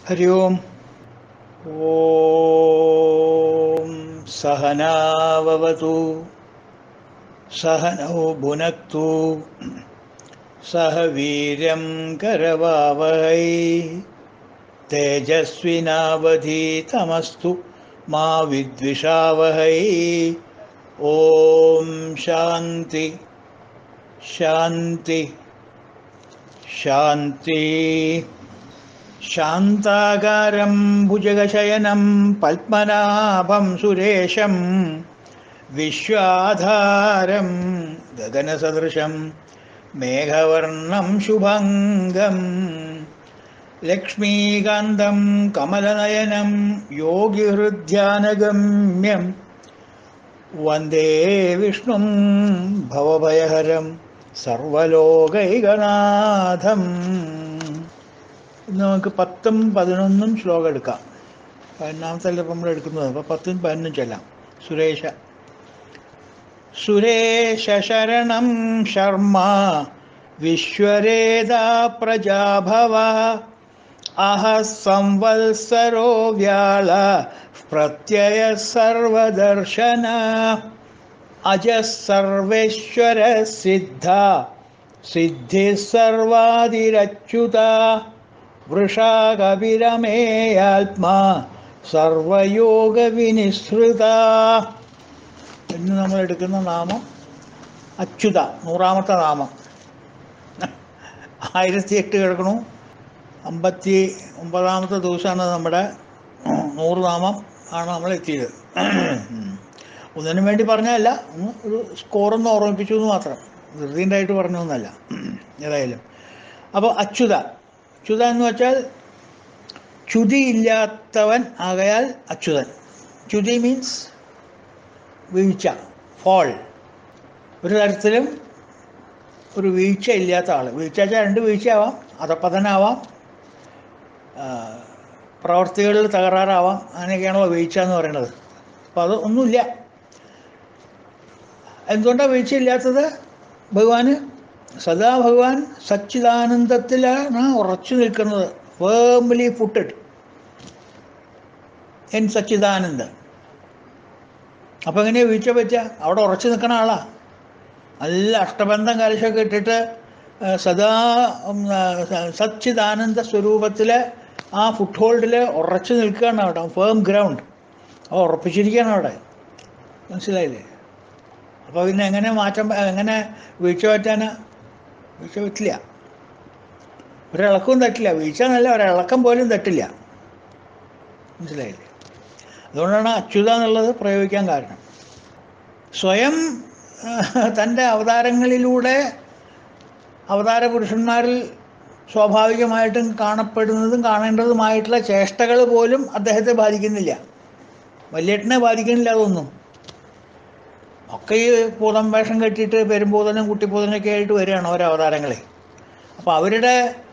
हरि ओम् ॐ सहनाववतु सहनौ भुनक्तु सह वीर्यं करवावहै तेजस्विनावधीतमस्तु मा विद्विषावहै ॐ शान्ति शान्ति शान्ति शान्ताकारं भुजगशयनं पद्मनाभं सुरेशं विश्वाधारं गगनसदृशं मेघवर्णं शुभङ्गं लक्ष्मीकान्तं कमलनयनं योगिहृद्यानगम्यं वन्दे विष्णुं भवभयहरं സർവലോകൈകനാഥം ഇന്ന് നമുക്ക് പത്തും പതിനൊന്നും ശ്ലോകം എടുക്കാം പതിനൊന്നാമത്തെ അല്ല നമ്മൾ എടുക്കുന്നത് അപ്പോൾ പത്തും പതിനൊന്നും ചെല്ലാം സുരേഷ സുരേഷ ശരണം ശർമ്മ വിശ്വരേതാ പ്രജാഭവ അഹ സംവത്സരോ വ്യാള പ്രത്യയ സർവദർശന അജ സർവേശ്വര സിദ്ധ സിദ്ധി സർവാതിരച്യുത വൃഷാകപിരമേയാത്മാ സർവയോഗ വിനിസൃത എന്ന് നമ്മൾ എടുക്കുന്ന നാമം അച്യുത നൂറാമത്തെ നാമം ആയിരത്തി എട്ട് കിടക്കണു അമ്പത്തി ഒമ്പതാമത്തെ ദിവസമാണ് നമ്മുടെ നൂറ് നാമം ആണ് നമ്മൾ എത്തിയത് ഒന്നിനും വേണ്ടി പറഞ്ഞതല്ല ഒന്ന് ഒരു സ്കോറൊന്ന് ഓർമ്മിപ്പിച്ചു എന്ന് മാത്രം ധൃതിൻ്റെയായിട്ട് പറഞ്ഞൊന്നല്ല ഏതായാലും അപ്പോൾ അച്യുത അച്യുത എന്ന് വെച്ചാൽ ചുതിയില്ലാത്തവൻ ആകയാൽ അച്യുതൻ ചുതി മീൻസ് വീഴ്ച ഫോൾ ഒരു തരത്തിലും ഒരു വീഴ്ച ഇല്ലാത്ത ആൾ വീഴ്ച വെച്ചാൽ രണ്ട് വീഴ്ചയാവാം അധപ്പതനാവാം പ്രവർത്തികളിൽ തകരാറാവാം അങ്ങനെയൊക്കെയാണല്ലോ വീഴ്ച എന്ന് പറയുന്നത് അപ്പോൾ അത് ഒന്നുമില്ല എന്തുകൊണ്ടാണ് വീഴ്ചയില്ലാത്തത് ഭഗവാന് സദാ ഭഗവാൻ സച്ചിദാനന്ദത്തിലാണ് ഉറച്ചു നിൽക്കുന്നത് ഫേംലി ഫുട്ടഡ് എൻ സച്ചിദാനന്ദ അപ്പം എങ്ങനെയാണ് വീഴ്ച പറ്റുക അവിടെ ഉറച്ചു നിൽക്കണ ആളാ നല്ല അഷ്ടബന്ധം കലശമൊക്കെ ഇട്ടിട്ട് സദാ സച്ചിദാനന്ദ സ്വരൂപത്തിൽ ആ ഫുട് ഹോൾഡിൽ ഉറച്ചു നിൽക്കുകയാണ് അവിടെ ഫേം ഗ്രൗണ്ട് അപ്പോൾ ഉറപ്പിച്ചിരിക്കുകയാണ് അവിടെ മനസ്സിലായില്ലേ അപ്പോൾ പിന്നെ എങ്ങനെ മാറ്റം എങ്ങനെ വീഴ്ച പറ്റാനാ വീഴ്ച പറ്റില്ല ഒരിളക്കവും തട്ടില്ല വീഴ്ച എന്നല്ല ഒരിളക്കം പോലും തട്ടില്ല മനസ്സിലായില്ലേ അതുകൊണ്ടാണ് അച്യുത എന്നുള്ളത് പ്രയോഗിക്കാൻ കാരണം സ്വയം തൻ്റെ അവതാരങ്ങളിലൂടെ അവതാര പുരുഷന്മാരിൽ സ്വാഭാവികമായിട്ടും കാണപ്പെടുന്നതും കാണേണ്ടതുമായിട്ടുള്ള ചേഷ്ടകൾ പോലും അദ്ദേഹത്തെ ബാധിക്കുന്നില്ല വല്യേട്ടനെ ബാധിക്കുന്നില്ല അതൊന്നും ഒക്കെ ഈ പൂതം വേഷം കെട്ടിയിട്ട് പെരുമ്പൂതനും കുട്ടിപ്പൂതനൊക്കെ ആയിട്ട് വരികയാണ് ഓരോ അവതാരങ്ങളെ അപ്പോൾ അവരുടെ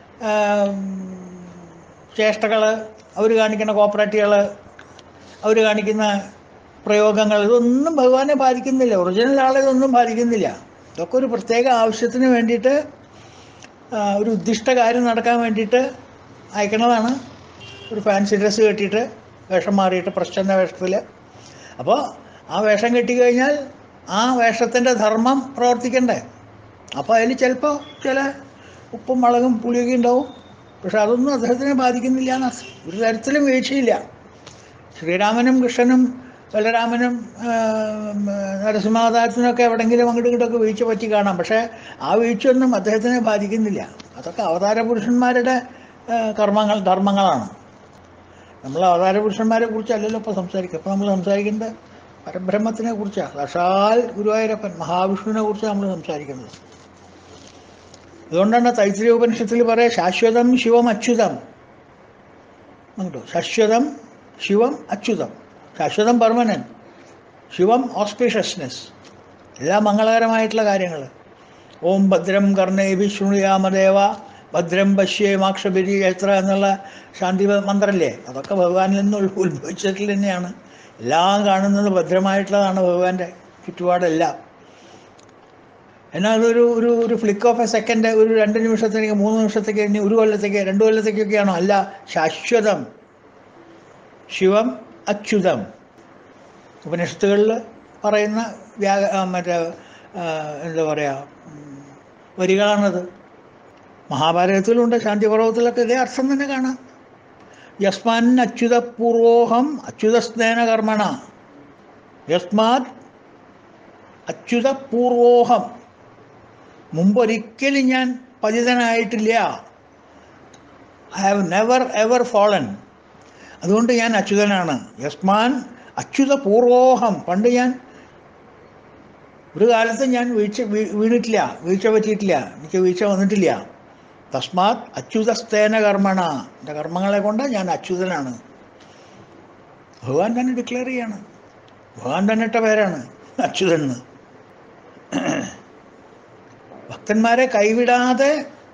ചേഷ്ടകൾ അവർ കാണിക്കുന്ന കോപ്പറേറ്റുകൾ അവർ കാണിക്കുന്ന പ്രയോഗങ്ങൾ ഇതൊന്നും ഭഗവാനെ ബാധിക്കുന്നില്ല ഒറിജിനൽ ആളെ ഇതൊന്നും ബാധിക്കുന്നില്ല ഇതൊക്കെ ഒരു പ്രത്യേക ആവശ്യത്തിന് വേണ്ടിയിട്ട് ഒരു ഉദ്ദിഷ്ട കാര്യം നടക്കാൻ വേണ്ടിയിട്ട് അയക്കണതാണ് ഒരു ഫാൻസി ഡ്രസ്സ് കെട്ടിയിട്ട് വേഷം മാറിയിട്ട് പ്രശ്ന വേഷത്തിൽ അപ്പോൾ ആ വേഷം കെട്ടിക്കഴിഞ്ഞാൽ ആ വേഷത്തിൻ്റെ ധർമ്മം പ്രവർത്തിക്കണ്ടേ അപ്പോൾ അതിൽ ചിലപ്പോൾ ചില ഉപ്പും മുളകും പുളിയൊക്കെ ഉണ്ടാവും പക്ഷെ അതൊന്നും അദ്ദേഹത്തിനെ ബാധിക്കുന്നില്ല എന്ന് ഒരു തരത്തിലും വീഴ്ചയില്ല ശ്രീരാമനും കൃഷ്ണനും ബലരാമനും നരസിംഹാവതാരത്തിനൊക്കെ എവിടെയെങ്കിലും അങ്ങോട്ടും ഇങ്ങോട്ടൊക്കെ വീഴ്ച പറ്റി കാണാം പക്ഷേ ആ വീഴ്ചയൊന്നും അദ്ദേഹത്തിനെ ബാധിക്കുന്നില്ല അതൊക്കെ അവതാര പുരുഷന്മാരുടെ കർമ്മങ്ങൾ ധർമ്മങ്ങളാണ് നമ്മൾ അവതാര പുരുഷന്മാരെ കുറിച്ചല്ലല്ലോ ഇപ്പോൾ സംസാരിക്കുക അപ്പോൾ നമ്മൾ സംസാരിക്കുന്നത് പരബ്രഹ്മത്തിനെ കുറിച്ചാണ് സാക്ഷാൽ ഗുരുവായൂരപ്പൻ മഹാവിഷ്ണുവിനെ കുറിച്ച് നമ്മൾ സംസാരിക്കുന്നത് അതുകൊണ്ടാണ് തൈത്തിരി ഉപനിഷത്തിൽ പറയാം ശാശ്വതം ശിവം അച്യുതം അങ്ങോട്ടോ ശാശ്വതം ശിവം അച്യുതം ശാശ്വതം പെർമനൻറ്റ് ശിവം ഓസ്പീഷ്യസ്നെസ് എല്ലാം മംഗളകരമായിട്ടുള്ള കാര്യങ്ങൾ ഓം ഭദ്രം കർണേഭി ശൃണുയാമദേവ ഭദ്രം പശ്യേമാക്ഷബിരി ചൈത്ര എന്നുള്ള ശാന്തി മന്ത്രമല്ലേ അതൊക്കെ ഭഗവാനിൽ നിന്ന് ഉത്ഭവിച്ചിട്ട് തന്നെയാണ് എല്ലാം കാണുന്നത് ഭദ്രമായിട്ടുള്ളതാണ് ഭഗവാന്റെ ചുറ്റുപാടെല്ലാം എന്നാൽ അതൊരു ഒരു ഒരു ഫ്ലിക്ക് ഓഫ് എ സെക്കൻഡ് ഒരു രണ്ട് നിമിഷത്തേക്ക് മൂന്ന് നിമിഷത്തേക്ക് ഇനി ഒരു കൊല്ലത്തേക്ക് രണ്ട് കൊല്ലത്തേക്കൊക്കെയാണോ അല്ല ശാശ്വതം ശിവം അച്യുതം ഉപനിഷത്തുകളിൽ പറയുന്ന വ്യാ ആ, മറ്റേ ആ, എന്താ പറയുക ഉം, വരികളാണത് മഹാഭാരതത്തിലുണ്ട് ശാന്തിപർവത്തിലൊക്കെ ഇതേ അർത്ഥം തന്നെ കാണാം യസ്മാൻ അച്യുതപൂർവോഹം അച്യുതസ്നേന കർമ്മണ യസ്മാത് അച്യുതപൂർവോഹം മുമ്പൊരിക്കലും ഞാൻ പതിതനായിട്ടില്ല I have never ever fallen അതുകൊണ്ട് ഞാൻ അച്യുതനാണ് യസ്മാൻ അച്യുതപൂർവോഹം പണ്ട് ഞാൻ ഒരു കാലത്ത് ഞാൻ വീഴ്ച വീ- വീണിട്ടില്ല വീഴ്ച പറ്റിയിട്ടില്ല എനിക്ക് വീഴ്ച വന്നിട്ടില്ല തസ്മാത് അച്യുതസ്തേന കർമ്മണ എൻ്റെ കർമ്മങ്ങളെ കൊണ്ട് ഞാൻ അച്യുതനാണ് ഭഗവാൻ തന്നെ ഡിക്ലെയർ ചെയ്യാണ് ഭഗവാൻ തന്നെ ഇട്ട പേരാണ് അച്യുതൻ എന്ന് ഭക്തന്മാരെ കൈവിടാതെ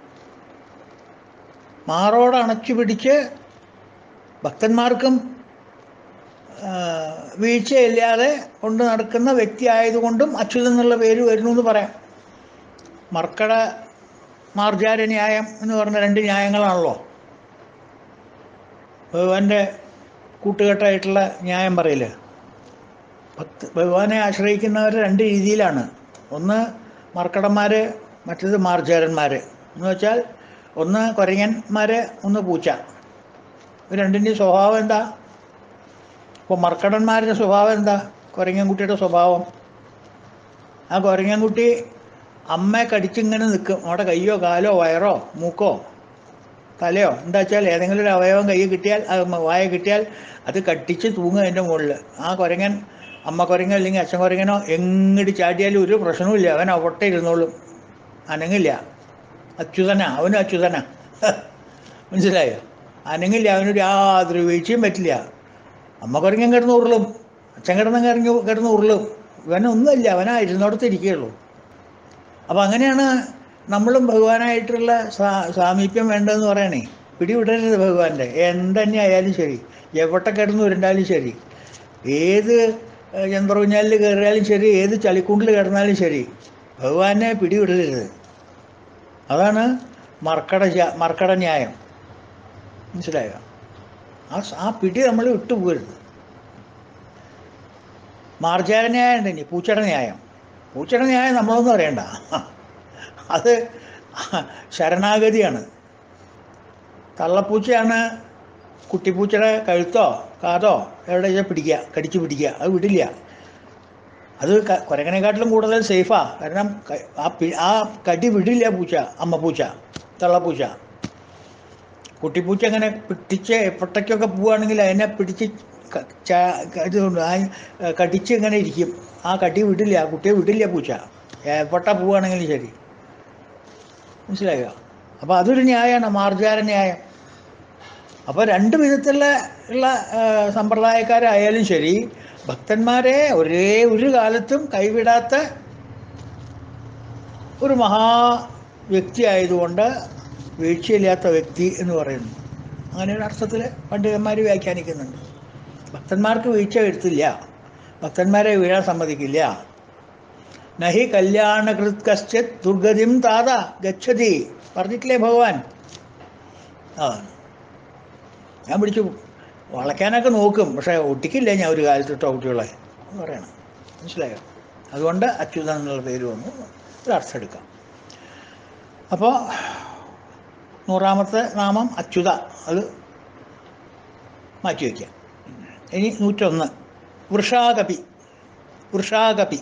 മാറോട് അണച്ചു പിടിച്ച് ഭക്തന്മാർക്കും ആ, വീഴ്ചയില്ലാതെ കൊണ്ട് നടക്കുന്ന വ്യക്തി ആയതുകൊണ്ടും അച്യുതൻ എന്നുള്ള പേര് വരുന്നു എന്ന് പറയാം മർക്കട മാർജാര ന്യായം എന്ന് പറഞ്ഞ രണ്ട് ന്യായങ്ങളാണല്ലോ ഭഗവാന്റെ കൂട്ടുകെട്ടായിട്ടുള്ള ന്യായം പറയില്ല ഭക്ത ഭഗവാനെ ആശ്രയിക്കുന്നവർ രണ്ട് രീതിയിലാണ് ഒന്ന് മർക്കടന്മാർ മറ്റേത് മാർജാരന്മാർ എന്ന് വെച്ചാൽ ഒന്ന് കുരങ്ങന്മാർ ഒന്ന് പൂച്ച ഇത് രണ്ടിൻ്റെയും സ്വഭാവം എന്താ ഇപ്പോൾ മർക്കടന്മാരുടെ സ്വഭാവം എന്താ കുരങ്ങൻകുട്ടിയുടെ സ്വഭാവം ആ കുരങ്ങൻകുട്ടി അമ്മയെ കടിച്ചിങ്ങനെ നിൽക്കും അവിടെ കയ്യോ കാലോ വയറോ മൂക്കോ തലയോ എന്താ വെച്ചാൽ ഏതെങ്കിലും ഒരു അവയവം കയ്യിൽ കിട്ടിയാൽ അത് മ- വായ കിട്ടിയാൽ അത് കട്ടിച്ച് തൂങ്ങും അതിൻ്റെ മുകളിൽ ആ കുരങ്ങൻ അമ്മ കുരങ്ങൻ അല്ലെങ്കിൽ അച്ഛൻ കുരങ്ങനോ എങ്ങോട്ട് ചാടിയാലും ഒരു പ്രശ്നവുമില്ല അവൻ അവിടെ ഇരുന്നോളും അനങ്ങില്ല അച്യുതനാ അവനും അച്യുതനാ മനസ്സിലായോ അനങ്ങില്ല അവനൊരു യാതൊരു വീഴ്ചയും പറ്റില്ല അമ്മ കുരങ്ങൻ കിടന്ന് ഉരുളും അച്ഛൻ കിടന്ന് കിടങ്ങി കിടന്ന് ഉരുളും ഇവനൊന്നുമില്ല അവനാ ഇരുന്നോടത്ത് ഇരിക്കുകയുള്ളൂ അപ്പം അങ്ങനെയാണ് നമ്മളും ഭഗവാനായിട്ടുള്ള സാ- സാമീപ്യം വേണ്ടതെന്ന് പറയണേ പിടിവിടരുത് ഭഗവാന്റെ എന്തെന്നെ ആയാലും ശരി എവിടെ കിടന്ന് ഉരുണ്ടാലും ശരി ഏത് ഏഹ്, യന്ത്രകുഞ്ഞാലിൽ കയറിയാലും ശരി ഏത് ചളിക്കുണ്ടിൽ കിടന്നാലും ശരി ഭഗവാനെ പിടിവിടരുത് അതാണ് മർക്കട ജാ- മർക്കട ന്യായം മനസ്സിലായോ ആ സ- ആ പിടി നമ്മൾ വിട്ടുപോകരുത് മാർജാര ന്യായം ഉണ്ട് ഇനി പൂച്ചയുടെ ന്യായം പൂച്ചയുടെ ന്യായം നമ്മളൊന്നും അറിയണ്ട അത് ശരണാഗതിയാണ് തള്ളപ്പൂച്ചയാണ് കുട്ടിപ്പൂച്ചയുടെ കഴുത്തോ കാതോ എവിടെ വെച്ചാൽ പിടിക്കുക കടിച്ച് പിടിക്കുക അത് വിടില്ല അത് ക- കുരങ്ങനെക്കാട്ടിലും കൂടുതൽ സേഫാ കാരണം ക- ആ പി- ആ കടി വിടില്ല പൂച്ച അമ്മ പൂച്ച തള്ളപ്പൂച്ച കുട്ടിപ്പൂച്ച അങ്ങനെ പിടിച്ച് എപ്പോഴത്തേക്കൊക്കെ പോവുകയാണെങ്കിൽ അതിനെ പിടിച്ച് ക- ചാ- ക- ഇത് കൊണ്ട് ആ ഏ, കടിച്ച് ഇങ്ങനെ ഇരിക്കും ആ കടി വിടില്ല ആ കുട്ടിയെ വിടില്ല പൂച്ച എപ്പോട്ടാ പോവുകയാണെങ്കിലും ശരി മനസ്സിലായോ അപ്പോൾ അതൊരു ന്യായമാണ് മാർജാര ന്യായം അപ്പോൾ രണ്ട് വിധത്തിലുള്ള ഉള്ള ആ, സമ്പ്രദായക്കാരായാലും ശരി ഭക്തന്മാരെ ഒരേ ഒരു കാലത്തും കൈവിടാത്ത ഒരു മഹാ വ്യക്തി ആയതുകൊണ്ട് വീഴ്ചയില്ലാത്ത വ്യക്തി എന്ന് പറയുന്നു അങ്ങനെ ഒരു അർത്ഥത്തിൽ പണ്ഡിതന്മാർ വ്യാഖ്യാനിക്കുന്നുണ്ട് ഭക്തന്മാർക്ക് വീഴ്ച വരുത്തില്ല ഭക്തന്മാരെ വീഴാൻ സമ്മതിക്കില്ല നഹി കല്യാണകൃത് കശ്ചിത് ദുർഗതിം താത ഗച്ഛതി പറഞ്ഞിട്ടില്ലേ ഭഗവാൻ ആ ഞാൻ പിടിച്ചു വളയ്ക്കാനൊക്കെ നോക്കും പക്ഷേ ഒട്ടിക്കില്ല ഞാൻ ഒരു കാലത്ത് ഇട്ടോ കുട്ടികളെ എന്ന് പറയണം മനസ്സിലായോ അതുകൊണ്ട് അച്യുതൻ എന്നുള്ള പേര് വന്നു ഒരു അർത്ഥം എടുക്കാം അപ്പോൾ നൂറാമത്തെ നാമം അച്യുത അത് മാറ്റി വയ്ക്കാം ഇനി നൂറ്റൊന്ന് വൃഷാകപി വൃഷാകപി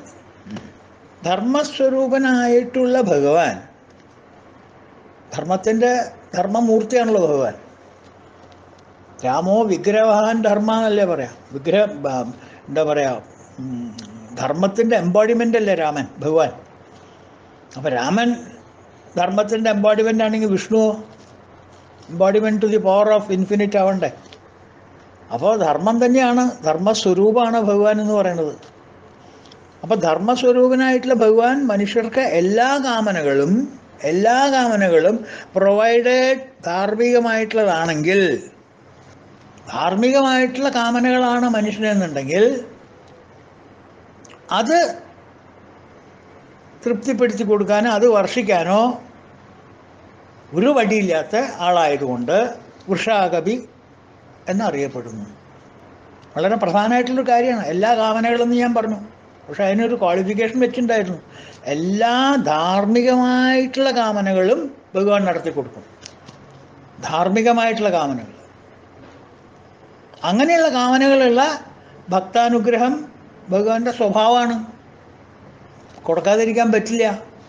ധർമ്മസ്വരൂപനായിട്ടുള്ള ഭഗവാൻ ധർമ്മത്തിൻ്റെ ധർമ്മമൂർത്തിയാണല്ലോ ഭഗവാൻ രാമോ വിഗ്രഹവാൻ ധർമ്മ എന്നല്ലേ പറയാം വിഗ്രഹ ബ- എന്താ പറയാ ഉം, ധർമ്മത്തിൻ്റെ എംബോഡിമെൻ്റ് അല്ലേ രാമൻ ഭഗവാൻ അപ്പം രാമൻ ധർമ്മത്തിൻ്റെ എംബോഡിമെൻ്റ് ആണെങ്കിൽ വിഷ്ണുവോ embodiment to the power of infinite ആവണ്ടേ അപ്പോൾ ധർമ്മം തന്നെയാണ് ധർമ്മസ്വരൂപമാണ് ഭഗവാൻ എന്ന് പറയുന്നത് അപ്പോൾ ധർമ്മസ്വരൂപനായിട്ടുള്ള ഭഗവാൻ മനുഷ്യർക്ക് എല്ലാ കാമനകളും എല്ലാ കാമനകളും പ്രൊവൈഡഡ് ധാർമ്മികമായിട്ടുള്ളതാണെങ്കിൽ ധാർമ്മികമായിട്ടുള്ള കാമനകളാണ് മനുഷ്യനെന്നുണ്ടെങ്കിൽ അത് തൃപ്തിപ്പെടുത്തി കൊടുക്കാനോ അത് വർഷിക്കാനോ ഒരു വടിയില്ലാത്ത ആളായതുകൊണ്ട് വൃഷാകപി എന്നറിയപ്പെടുന്നു വളരെ പ്രധാനമായിട്ടുള്ളൊരു കാര്യമാണ് എല്ലാ കാമനകളെന്ന് ഞാൻ പറഞ്ഞു പക്ഷെ അതിനൊരു ക്വാളിഫിക്കേഷൻ വെച്ചിട്ടുണ്ടായിരുന്നു എല്ലാ ധാർമ്മികമായിട്ടുള്ള കാമനകളും ഭഗവാൻ നടത്തി കൊടുക്കും ധാർമ്മികമായിട്ടുള്ള കാമനകൾ അങ്ങനെയുള്ള കാമനകളുള്ള ഭക്താനുഗ്രഹം ഭഗവാന്റെ സ്വഭാവമാണ് കൊടുക്കാതിരിക്കാൻ പറ്റില്ല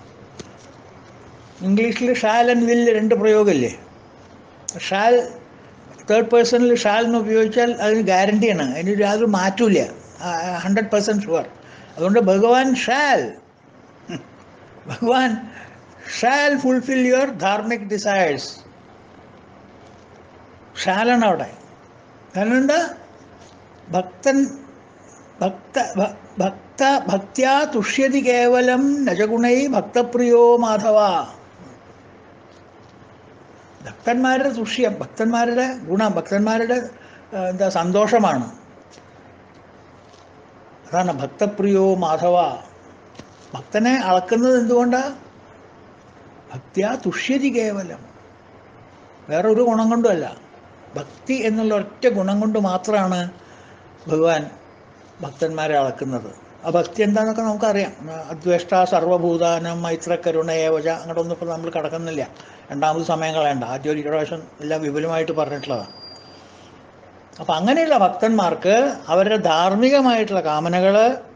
ഇംഗ്ലീഷിൽ ഷാൽ ആൻഡ് വില്ല് രണ്ട് പ്രയോഗമില്ലേ ഷാൽ തേർഡ് പേഴ്സണിൽ ഷാൽ എന്ന് ഉപയോഗിച്ചാൽ അതിന് ഗ്യാരണ്ടിയാണ് അതിന് യാതൊരു മാറ്റമില്ല ഹൺഡ്രഡ് പെർസെൻറ്റ് ഷുവർ അതുകൊണ്ട് ഭഗവാൻ ഷാൽ ഭഗവാൻ shall fulfil your dharmic desires ഷാലാണ് അവിടെ കാരണം എന്താ ഭക്തൻ ഭക്ത ഭ- ഭക്ത ഭക്ത്യാ തുഷ്യതി കേവലം നജഗുണൈ ഭക്തപ്രിയോ മാധവ ഭക്തന്മാരുടെ തുഷ്യം ഭക്തന്മാരുടെ ഗുണം ഭക്തന്മാരുടെ ആ, എന്താ സന്തോഷമാണ് അതാണ് ഭക്തപ്രിയോ മാധവ ഭക്തനെ അളക്കുന്നത് എന്തുകൊണ്ടാ ഭക്തിയാ തുഷ്യതി കേവലം വേറെ ഒരു ഗുണം കൊണ്ടുമല്ല ഭക്തി എന്നുള്ള ഒറ്റ ഗുണം കൊണ്ട് മാത്രമാണ് ഭഗവാൻ ഭക്തന്മാരെ അളക്കുന്നത് ആ ഭക്തി എന്താണെന്നൊക്കെ നമുക്കറിയാം അദ്വേഷ്ട സർവഭൂതാനം മൈത്ര കരുണ ഏവച അങ്ങോട്ടൊന്നും ഇപ്പോൾ നമ്മൾ കടക്കുന്നില്ല രണ്ടാമത് സമയം കളയണ്ട ആദ്യം ഒരു പ്രാവശ്യം എല്ലാം വിപുലമായിട്ട് പറഞ്ഞിട്ടുള്ളതാണ് അപ്പം അങ്ങനെയുള്ള ഭക്തന്മാർക്ക് അവരുടെ ധാർമ്മികമായിട്ടുള്ള കാമനകൾ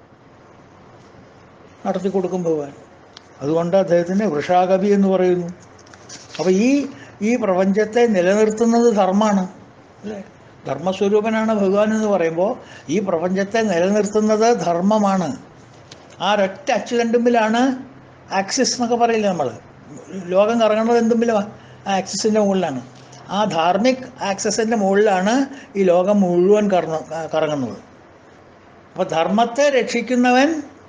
നടത്തി കൊടുക്കും ഭഗവാൻ അതുകൊണ്ട് അദ്ദേഹത്തിന് വൃഷാകവി എന്ന് പറയുന്നു അപ്പോൾ ഈ ഈ പ്രപഞ്ചത്തെ നിലനിർത്തുന്നത് ധർമ്മമാണ് അല്ലേ ധർമ്മസ്വരൂപനാണ് ഭഗവാൻ എന്ന് പറയുമ്പോൾ ഈ പ്രപഞ്ചത്തെ നിലനിർത്തുന്നത് ധർമ്മമാണ് ആ ഒരൊറ്റ അച്ചുതണ്ടുമ്പിലാണ് ആക്സിസ് എന്നൊക്കെ പറയില്ലേ നമ്മൾ ലോകം കറങ്ങുന്നത് എന്തുമ്പിലും ആക്സിസിൻ്റെ മുകളിലാണ് ആ ധാർമ്മിക് ആക്സസിൻ്റെ മുകളിലാണ് ഈ ലോകം മുഴുവൻ കറങ്ങ കറങ്ങുന്നത് അപ്പോൾ ധർമ്മത്തെ രക്ഷിക്കുന്നവൻ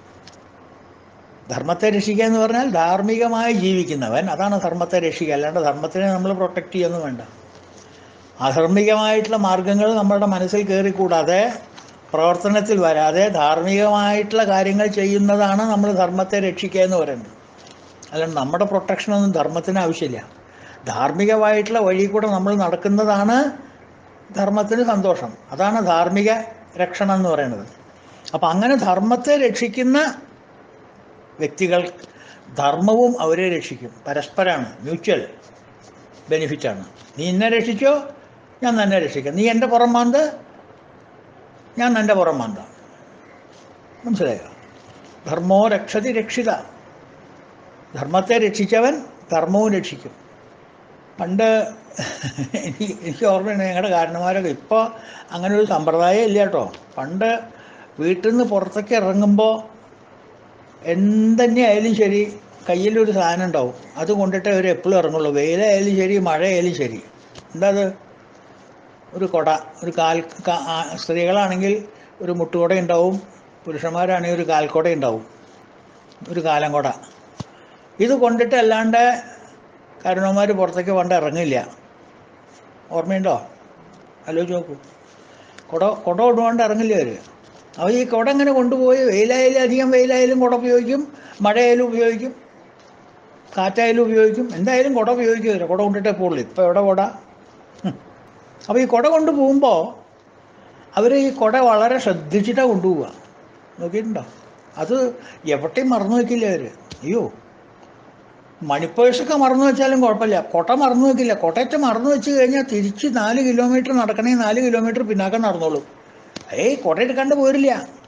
ധർമ്മത്തെ രക്ഷിക്കുക എന്ന് പറഞ്ഞാൽ ധാർമ്മികമായി ജീവിക്കുന്നവൻ അതാണ് ധർമ്മത്തെ രക്ഷിക്കുക അല്ലാണ്ട് ധർമ്മത്തിനെ നമ്മൾ പ്രൊട്ടക്റ്റ് ചെയ്യുന്നു വേണ്ട അധാർമികമായിട്ടുള്ള മാർഗങ്ങൾ നമ്മളുടെ മനസ്സിൽ കയറിക്കൂടാതെ പ്രവർത്തനത്തിൽ വരാതെ ധാർമ്മികമായിട്ടുള്ള കാര്യങ്ങൾ ചെയ്യുന്നതാണ് നമ്മൾ ധർമ്മത്തെ രക്ഷിക്കുക എന്ന് പറയുന്നത് അല്ലാണ്ട് നമ്മുടെ പ്രൊട്ടക്ഷനൊന്നും ധർമ്മത്തിന് ആവശ്യമില്ല ധാർമ്മികമായിട്ടുള്ള വഴി കൂടെ നമ്മൾ നടക്കുന്നതാണ് ധർമ്മത്തിന് സന്തോഷം അതാണ് ധാർമ്മിക രക്ഷണം എന്ന് പറയുന്നത് അപ്പം അങ്ങനെ ധർമ്മത്തെ രക്ഷിക്കുന്ന വ്യക്തികൾ ധർമ്മവും അവരെ രക്ഷിക്കും പരസ്പരമാണ് മ്യൂച്വൽ ബെനിഫിറ്റാണ് നീ എന്നെ രക്ഷിച്ചോ ഞാൻ തന്നെ രക്ഷിക്കാം നീ എൻ്റെ പുറം മാന്ത് ഞാൻ എൻ്റെ പുറം മാന്ത മനസ്സിലായോ ധർമ്മോ രക്ഷതി രക്ഷിത ധർമ്മത്തെ രക്ഷിച്ചവൻ ധർമ്മവും രക്ഷിക്കും പണ്ട് എനിക്ക് എനിക്ക് ഓർമ്മയുണ്ട് ഞങ്ങളുടെ കാരണന്മാരൊക്കെ ഇപ്പോൾ അങ്ങനെ ഒരു സമ്പ്രദായം ഇല്ല കേട്ടോ പണ്ട് വീട്ടിൽ നിന്ന് പുറത്തേക്ക് ഇറങ്ങുമ്പോൾ എന്തെന്നെ ആയാലും ശരി കയ്യിലൊരു സാധനം ഉണ്ടാവും അത് കൊണ്ടിട്ട് അവർ എപ്പോഴും ഇറങ്ങുള്ളൂ വെയിലായാലും ശരി മഴയായാലും ശരി എന്താ അത് ഒരു കൊട ഒരു കാൽ കാ- ആ, സ്ത്രീകളാണെങ്കിൽ ഒരു മുട്ടുകൊട ഉണ്ടാവും പുരുഷന്മാരാണെങ്കിൽ ഒരു കാൽക്കൊട ഉണ്ടാവും ഒരു കാലം കൊട ഇത് കൊണ്ടിട്ട് അല്ലാണ്ട് കാരണവന്മാർ പുറത്തേക്ക് പണ്ട് ഇറങ്ങില്ല ഓർമ്മയുണ്ടോ ആലോചിച്ച് നോക്കൂ കുട കുട കൊണ്ടുകൊണ്ട് ഇറങ്ങില്ല അവർ അവ ഈ കുട ഇങ്ങനെ കൊണ്ടുപോയി വെയിലായാലും അധികം വെയിലായാലും കുട ഉപയോഗിക്കും മഴയായാലും ഉപയോഗിക്കും കാറ്റായാലും ഉപയോഗിക്കും എന്തായാലും കുട ഉപയോഗിക്കും അവർ കുട കൊണ്ടിട്ടേ പോകുള്ളൂ ഇപ്പോൾ എവിടെ കുട അപ്പോൾ ഈ കുട കൊണ്ട് പോകുമ്പോൾ അവർ ഈ കുട വളരെ ശ്രദ്ധിച്ചിട്ടാണ് കൊണ്ടുപോവുക നോക്കിയിട്ടുണ്ടോ അത് എവിടെയും മറന്നു വയ്ക്കില്ല അവർ അയ്യോ മണിപ്പേഴ്സൊക്കെ മറന്നു വെച്ചാലും കുഴപ്പമില്ല കൊട്ട മറന്നു വെക്കില്ല കൊട്ടയറ്റ് മറന്നു വെച്ച് കഴിഞ്ഞാൽ തിരിച്ച് നാല് കിലോമീറ്റർ നടക്കണമെങ്കിൽ നാല് കിലോമീറ്റർ പിന്നാക്കം നടന്നോളൂ ഏയ് കൊട്ട എടുക്കാണ്ട് പോരില്ല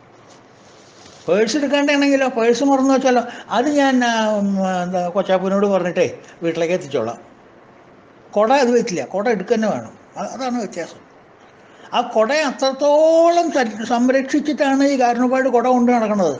പേഴ്സ് എടുക്കാണ്ടാണെങ്കിലോ പേഴ്സ് മറന്നു വെച്ചാലോ അത് ഞാൻ ആ, ഉം, എന്താ കൊച്ചാപ്പൂനോട് പറഞ്ഞിട്ടേ വീട്ടിലേക്ക് എത്തിച്ചോളാം കുട അത് വെച്ചില്ല കുട എടുക്കുക തന്നെ വേണം അ- അതാണ് വ്യത്യാസം ആ കുടയെ അത്രത്തോളം സ- സംരക്ഷിച്ചിട്ടാണ് ഈ കാരണപ്പാട് കുട കൊണ്ട് നടക്കുന്നത്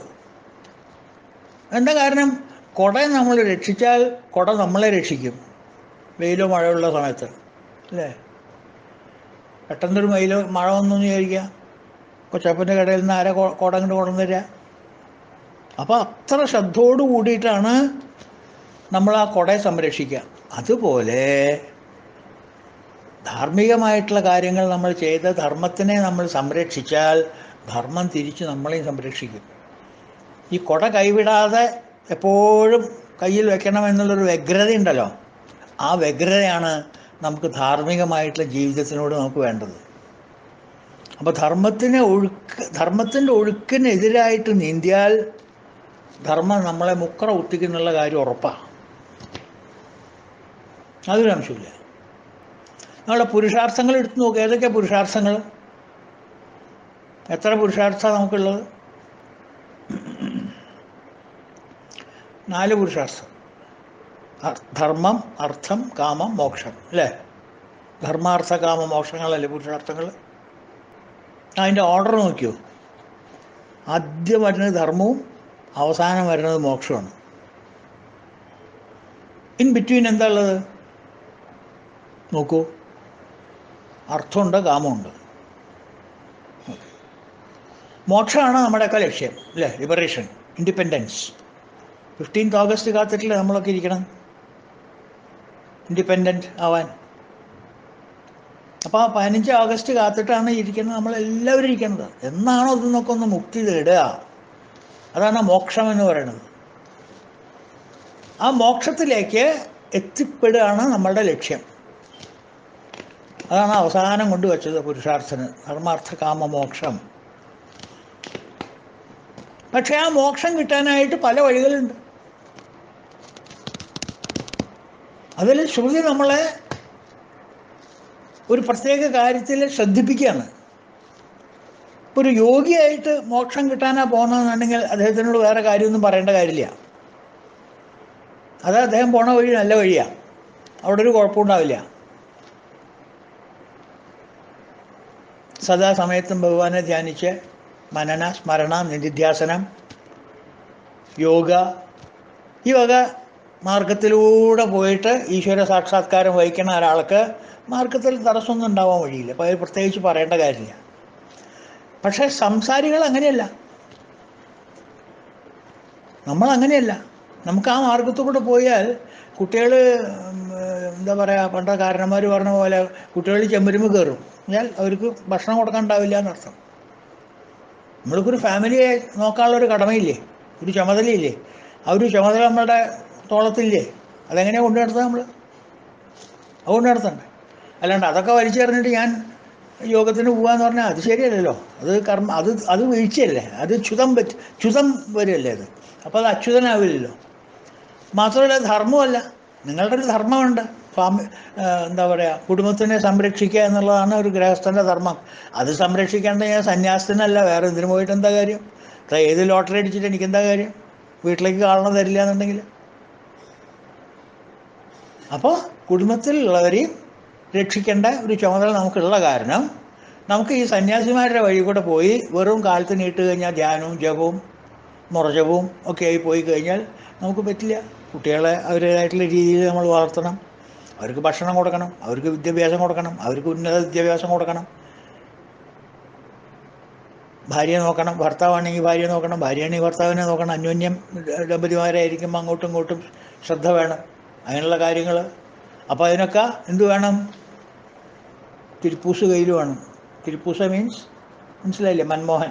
എന്താ കാരണം കുടയെ നമ്മൾ രക്ഷിച്ചാൽ കുട നമ്മളെ രക്ഷിക്കും വെയിലോ മഴയുള്ള സമയത്ത് അല്ലേ പെട്ടെന്നൊരു വെയിലോ മഴ വന്നു വിചാരിക്കുക കൊച്ചപ്പൻ്റെ കടയിൽ നിന്ന് ആരെ കൊ- കുട അങ്ങോട്ട് കൊണ്ടു തരിക അപ്പോൾ അത്ര ശ്രദ്ധയോട് കൂടിയിട്ടാണ് നമ്മൾ ആ കുടയെ സംരക്ഷിക്കുക അതുപോലെ ധാർമ്മികമായിട്ടുള്ള കാര്യങ്ങൾ നമ്മൾ ചെയ്ത് ധർമ്മത്തിനെ നമ്മൾ സംരക്ഷിച്ചാൽ ധർമ്മം തിരിച്ച് നമ്മളെയും സംരക്ഷിക്കും ഈ കുട കൈവിടാതെ എപ്പോഴും കയ്യിൽ വെക്കണം എന്നുള്ളൊരു വ്യഗ്രത ഉണ്ടല്ലോ ആ വ്യഗ്രതയാണ് നമുക്ക് ധാർമ്മികമായിട്ടുള്ള ജീവിതത്തിനോട് നമുക്ക് വേണ്ടത് അപ്പോൾ ധർമ്മത്തിന് ഒഴുക്ക് ധർമ്മത്തിൻ്റെ ഒഴുക്കിനെതിരായിട്ട് നീന്തിയാൽ ധർമ്മം നമ്മളെ മുക്കറ കുത്തിക്കുന്നുള്ള കാര്യം ഉറപ്പാണ് അതൊരു അംശമില്ല നമ്മുടെ പുരുഷാർത്ഥങ്ങൾ എടുത്തു നോക്കുക ഏതൊക്കെ പുരുഷാർത്ഥങ്ങൾ എത്ര പുരുഷാർത്ഥമാണ് നമുക്കുള്ളത് നാല് പുരുഷാർത്ഥം അർ- ധർമ്മം അർത്ഥം കാമം മോക്ഷം അല്ലേ ധർമാർത്ഥ കാമ മോക്ഷങ്ങളല്ലേ പുരുഷാർത്ഥങ്ങൾ അതിൻ്റെ ഓർഡർ നോക്കിയോ ആദ്യം വരുന്നത് ധർമ്മവും അവസാനം വരുന്നത് മോക്ഷമാണ് ഇൻ ബിറ്റ്വീൻ എന്താ ഉള്ളത് നോക്കൂ അർത്ഥമുണ്ട് കാമമുണ്ട് മോക്ഷമാണ് നമ്മുടെയൊക്കെ ലക്ഷ്യം അല്ലേ ലിബറേഷൻ ഇൻഡിപെൻഡൻസ് ഫിഫ്റ്റീൻത്ത് ഓഗസ്റ്റ് കാത്തിട്ടില്ല നമ്മളൊക്കെ ഇരിക്കണം ഇൻഡിപെൻഡൻറ്റ് ആവാൻ അപ്പോൾ ആ പതിനഞ്ച് ഓഗസ്റ്റ് കാത്തിട്ടാണ് ഇരിക്കുന്നത് നമ്മളെല്ലാവരും ഇരിക്കുന്നത് എന്നാണോ ഇതിൽ നിന്നൊക്കെ ഒന്ന് മുക്തി തേടുക അതാണ് മോക്ഷം എന്ന് പറയുന്നത് ആ മോക്ഷത്തിലേക്ക് എത്തിപ്പെടുകയാണ് നമ്മളുടെ ലക്ഷ്യം അതാണ് അവസാനം കൊണ്ടുവച്ചത് പുരുഷാർത്ഥന് ധർമാർത്ഥ കാമ മോക്ഷം പക്ഷേ ആ മോക്ഷം കിട്ടാനായിട്ട് പല വഴികളുണ്ട് അതിൽ ശ്രുതി നമ്മളെ ഒരു പ്രത്യേക കാര്യത്തിൽ ശ്രദ്ധിപ്പിക്കുകയാണ് ഇപ്പോൾ ഒരു യോഗിയായിട്ട് മോക്ഷം കിട്ടാനാ പോകുന്നതെന്നുണ്ടെങ്കിൽ അദ്ദേഹത്തിനോട് വേറെ കാര്യമൊന്നും പറയേണ്ട കാര്യമില്ല അത് അദ്ദേഹം പോണ വഴി നല്ല വഴിയാണ് അവിടെ ഒരു കുഴപ്പമുണ്ടാവില്ല സദാസമയത്തും ഭഗവാനെ ധ്യാനിച്ച് മനന സ്മരണ നിധിധ്യാസനം യോഗ ഈ വക മാർഗത്തിലൂടെ പോയിട്ട് ഈശ്വര സാക്ഷാത്കാരം വഹിക്കുന്ന ഒരാൾക്ക് മാർഗത്തിൽ തടസ്സമൊന്നും ഉണ്ടാവാൻ വഴിയില്ല അപ്പോൾ അത് പ്രത്യേകിച്ച് പറയേണ്ട കാര്യമില്ല പക്ഷേ സംസാരികൾ അങ്ങനെയല്ല നമ്മൾ അങ്ങനെയല്ല നമുക്ക് ആ മാർഗത്തിൽ കൂടെ പോയാൽ കുട്ടികൾ എന്താ പറയുക പണ്ട കാരണന്മാർ പറഞ്ഞ പോലെ കുട്ടികൾ ചെമ്പരുമ്പ് കയറും എന്നാൽ അവർക്ക് ഭക്ഷണം കൊടുക്കാൻ ഉണ്ടാവില്ല എന്നർത്ഥം നമ്മൾക്കൊരു ഫാമിലിയെ നോക്കാനുള്ള ഒരു കടമയില്ലേ ഒരു ചുമതലയില്ലേ ആ ഒരു ചുമതല നമ്മളുടെ തോളത്തില്ലേ അതെങ്ങനെയാണ് കൊണ്ടു നടത്തുക നമ്മൾ അത് കൊണ്ടു നടത്തണ്ടേ അല്ലാണ്ട് അതൊക്കെ വലിച്ചെറിഞ്ഞിട്ട് ഞാൻ യോഗത്തിന് പോകാന്ന് പറഞ്ഞാൽ അത് ശരിയല്ലല്ലോ അത് കർമ്മ അത് അത് വീഴ്ചയല്ലേ അത് ച്യുതം പറ്റ ച്യുതം വരികയല്ലേ അത് അപ്പോൾ അത് അച്യുതനാവില്ലല്ലോ മാത്രമല്ല ധർമ്മമല്ല നിങ്ങളുടെ ഒരു ധർമ്മമുണ്ട് ഫാമി എന്താ പറയുക കുടുംബത്തിനെ സംരക്ഷിക്കുക എന്നുള്ളതാണ് ഒരു ഗൃഹസ്ഥൻ്റെ ധർമ്മം അത് സംരക്ഷിക്കേണ്ട ഞാൻ സന്യാസത്തിനല്ല വേറെ എന്തിനു പോയിട്ട് എന്താ കാര്യം ദാ ഏത് ലോട്ടറി അടിച്ചിട്ട് എനിക്ക് എന്താ കാര്യം വീട്ടിലേക്ക് കാണണം തരില്ല എന്നുണ്ടെങ്കിൽ അപ്പോൾ കുടുംബത്തിലുള്ളവരെയും രക്ഷിക്കേണ്ട ഒരു ചുമതല നമുക്കുള്ള കാരണം നമുക്ക് ഈ സന്യാസിമാരുടെ വഴി കൂടെ പോയി വെറും കാലത്ത് നീട്ട് കഴിഞ്ഞാൽ ധ്യാനവും ജപവും മുറജപവും ഒക്കെ ആയി പോയി കഴിഞ്ഞാൽ നമുക്ക് പറ്റില്ല കുട്ടികളെ അവരുടേതായിട്ടുള്ള രീതിയിൽ നമ്മൾ വളർത്തണം അവർക്ക് ഭക്ഷണം കൊടുക്കണം അവർക്ക് വിദ്യാഭ്യാസം കൊടുക്കണം അവർക്ക് ഉന്നത വിദ്യാഭ്യാസം കൊടുക്കണം ഭാര്യയെ നോക്കണം ഭർത്താവാണെങ്കിൽ ഭാര്യയെ നോക്കണം ഭാര്യയാണെങ്കിൽ ഭർത്താവിനെ നോക്കണം അന്യോന്യം ദമ്പതിമാരായിരിക്കുമ്പോൾ അങ്ങോട്ടും ഇങ്ങോട്ടും ശ്രദ്ധ വേണം അങ്ങനെയുള്ള കാര്യങ്ങൾ അപ്പോൾ അതിനൊക്കെ എന്ത് വേണം തിരുപ്പൂസ് കയ്യിൽ വേണം തിരുപ്പൂസ മീൻസ് മനസ്സിലായില്ലേ മൻമോഹൻ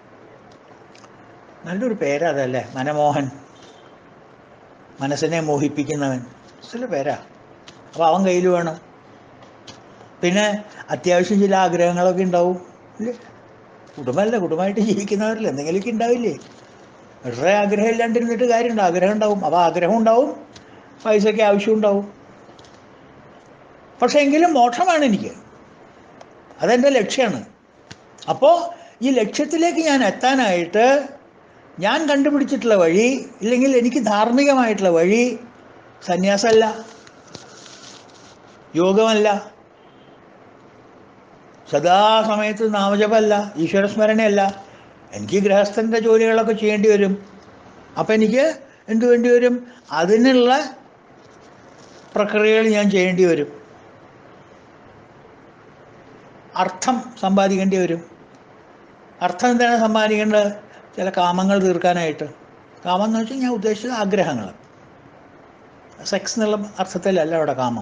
നല്ലൊരു പേരാ അതല്ലേ മനമോഹൻ മനസ്സിനെ മോഹിപ്പിക്കുന്നവൻ ചില പേരാ അപ്പോൾ അവൻ കയ്യിൽ വേണം പിന്നെ അത്യാവശ്യം ചില ആഗ്രഹങ്ങളൊക്കെ ഉണ്ടാവും ഇല്ലേ കുടുംബമല്ല കുടുംബമായിട്ട് ജീവിക്കുന്നവരല്ലേ എന്തെങ്കിലുമൊക്കെ ഉണ്ടാവില്ലേ വളരെ ആഗ്രഹം ഇല്ലാണ്ടിരുന്നിട്ട് കാര്യമുണ്ട് ആഗ്രഹം ഉണ്ടാവും അപ്പോൾ ആഗ്രഹം ഉണ്ടാവും പൈസയ്ക്ക് ആവശ്യം ഉണ്ടാവും പക്ഷേ എങ്കിലും മോക്ഷമാണ് എനിക്ക് അതെൻ്റെ ലക്ഷ്യമാണ് അപ്പോൾ ഈ ലക്ഷ്യത്തിലേക്ക് ഞാൻ എത്താനായിട്ട് ഞാൻ കണ്ടുപിടിച്ചിട്ടുള്ള വഴി ഇല്ലെങ്കിൽ എനിക്ക് ധാർമ്മികമായിട്ടുള്ള വഴി സന്യാസമല്ല യോഗമല്ല സദാസമയത്ത് നാമജപമല്ല ഈശ്വരസ്മരണയല്ല എനിക്ക് ഗൃഹസ്ഥൻ്റെ ജോലികളൊക്കെ ചെയ്യേണ്ടി വരും അപ്പം എനിക്ക് എന്ത് വേണ്ടി വരും അതിനുള്ള പ്രക്രിയകൾ ഞാൻ ചെയ്യേണ്ടി വരും അർത്ഥം സമ്പാദിക്കേണ്ടി വരും അർത്ഥം എന്താണ് സമ്പാദിക്കേണ്ടത് ചില കാമങ്ങൾ തീർക്കാനായിട്ട് കാമം എന്ന് വെച്ചാൽ ഞാൻ ഉദ്ദേശിച്ചത് ആഗ്രഹങ്ങൾ സെക്സ് എന്നുള്ള അർത്ഥത്തിലല്ല അവിടെ കാമം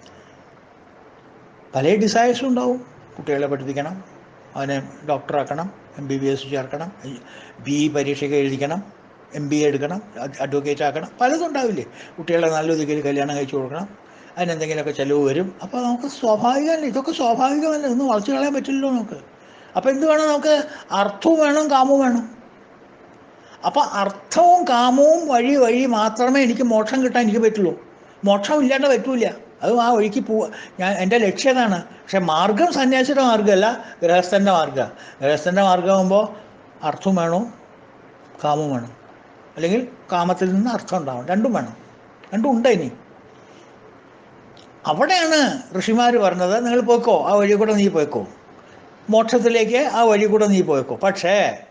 പല ഡിസയേഴ്സും ഉണ്ടാവും കുട്ടികളെ പഠിപ്പിക്കണം അവനെ ഡോക്ടറാക്കണം എം ബി ബി എസ് ചേർക്കണം ബി ഇ പരീക്ഷയ്ക്ക് എഴുതിക്കണം എം ബി എ എടുക്കണം അഡ്വക്കേറ്റ് ആക്കണം പലതും ഉണ്ടാവില്ലേ കുട്ടികളെ നല്ല രീതിയിൽ കല്യാണം കഴിച്ചു കൊടുക്കണം അതിനെന്തെങ്കിലുമൊക്കെ ചിലവ് വരും അപ്പോൾ നമുക്ക് സ്വാഭാവികമല്ല ഇതൊക്കെ സ്വാഭാവികമല്ല ഒന്നും വളച്ചു കളയാൻ പറ്റില്ലല്ലോ നമുക്ക് അപ്പോൾ എന്ത് വേണം നമുക്ക് അർത്ഥവും വേണം കാമവും വേണം അപ്പോൾ അർത്ഥവും കാമവും വഴി വഴി മാത്രമേ എനിക്ക് മോക്ഷം കിട്ടാൻ എനിക്ക് പറ്റുള്ളൂ മോക്ഷം ഇല്ലാണ്ട് പറ്റൂല അത് ആ വഴിക്ക് പോവുക ഞാൻ എൻ്റെ ലക്ഷ്യം അതാണ് പക്ഷെ മാർഗം സന്യാസിയുടെ മാർഗ്ഗമല്ല ഗൃഹസ്ഥൻ്റെ മാർഗ്ഗമാണ് ഗൃഹസ്ഥൻ്റെ മാർഗ്ഗമാകുമ്പോൾ അർത്ഥവും വേണം കാമവും വേണം അല്ലെങ്കിൽ കാമത്തിൽ നിന്ന് അർത്ഥം ഉണ്ടാവും രണ്ടും വേണം രണ്ടും ഉണ്ട് ഇനി അവിടെയാണ് ഋഷിമാർ പറഞ്ഞത് നിങ്ങൾ പോയിക്കോ ആ വഴി കൂടെ നീ പോയിക്കോ മോക്ഷത്തിലേക്ക് ആ വഴി കൂടെ നീ പോയിക്കോ പക്ഷേ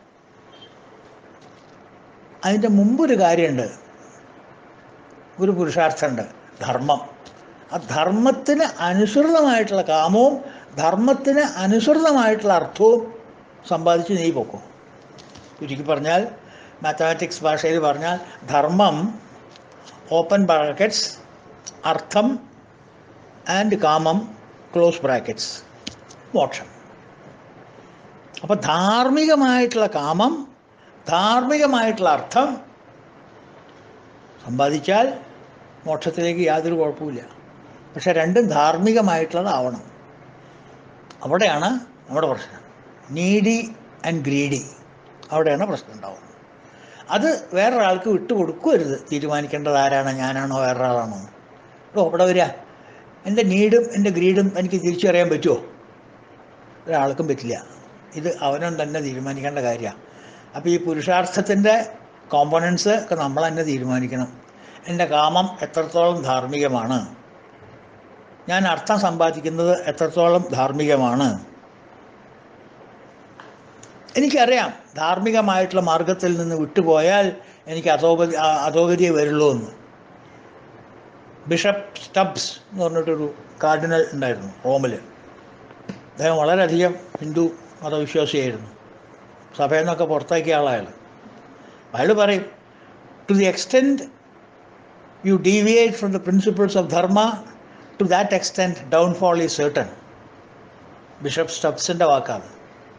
അതിൻ്റെ മുമ്പൊരു കാര്യമുണ്ട് ഒരു പുരുഷാർത്ഥമുണ്ട് ധർമ്മം ആ ധർമ്മത്തിന് അനുസൃതമായിട്ടുള്ള കാമവും ധർമ്മത്തിന് അനുസൃതമായിട്ടുള്ള അർത്ഥവും സമ്പാദിച്ച് നീ പോക്കോ ചുരുക്കി പറഞ്ഞാൽ മാത്തമാറ്റിക്സ് ഭാഷയിൽ പറഞ്ഞാൽ ധർമ്മം ഓപ്പൺ ബ്രാക്കറ്റ്സ് അർത്ഥം ആൻഡ് കാമം ക്ലോസ് ബ്രാക്കറ്റ്സ് മോക്ഷം അപ്പോൾ ധാർമ്മികമായിട്ടുള്ള കാമം ധാർമ്മികമായിട്ടുള്ള അർത്ഥം സമ്പാദിച്ചാൽ മോക്ഷത്തിലേക്ക് യാതൊരു കുഴപ്പമില്ല പക്ഷെ രണ്ടും ധാർമ്മികമായിട്ടുള്ളതാവണം അവിടെയാണ് നമ്മുടെ പ്രശ്നം നീഡി ആൻഡ് ഗ്രീഡി അവിടെയാണ് പ്രശ്നം ഉണ്ടാവുന്നത് അത് വേറൊരാൾക്ക് വിട്ടുകൊടുക്കരുത് തീരുമാനിക്കേണ്ടത് ആരാണ് ഞാനാണോ വേറൊരാളാണോ ഓ അവിടെ വരിക എൻ്റെ നീഡും എൻ്റെ ഗ്രീഡും എനിക്ക് തിരിച്ചറിയാൻ പറ്റുമോ ഒരാൾക്കും പറ്റില്ല ഇത് അവനും തന്നെ തീരുമാനിക്കേണ്ട കാര്യമാണ് അപ്പോൾ ഈ പുരുഷാർത്ഥത്തിൻ്റെ കോമ്പണൻസ് ഒക്കെ നമ്മൾ തന്നെ തീരുമാനിക്കണം എൻ്റെ കാമം എത്രത്തോളം ധാർമ്മികമാണ് ഞാൻ അർത്ഥം സമ്പാദിക്കുന്നത് എത്രത്തോളം ധാർമ്മികമാണ് എനിക്കറിയാം ധാർമ്മികമായിട്ടുള്ള മാർഗത്തിൽ നിന്ന് വിട്ടുപോയാൽ എനിക്ക് അധോഗതി ആ- അധോഗതിയെ വരുള്ളൂ എന്ന് ബിഷപ്പ് സ്റ്റബ്സ് എന്ന് പറഞ്ഞിട്ടൊരു കാർഡിനൽ ഉണ്ടായിരുന്നു റോമിൽ അദ്ദേഹം വളരെയധികം ഹിന്ദു മതവിശ്വാസിയായിരുന്നു സഭയിൽ നിന്നൊക്കെ പുറത്താക്കിയ ആളായാൽ അയാൾ പറയും to the extent you deviate from the principles of dharma to that extent downfall is certain bishop സ്റ്റബ്സിൻ്റെ വാക്കാണ്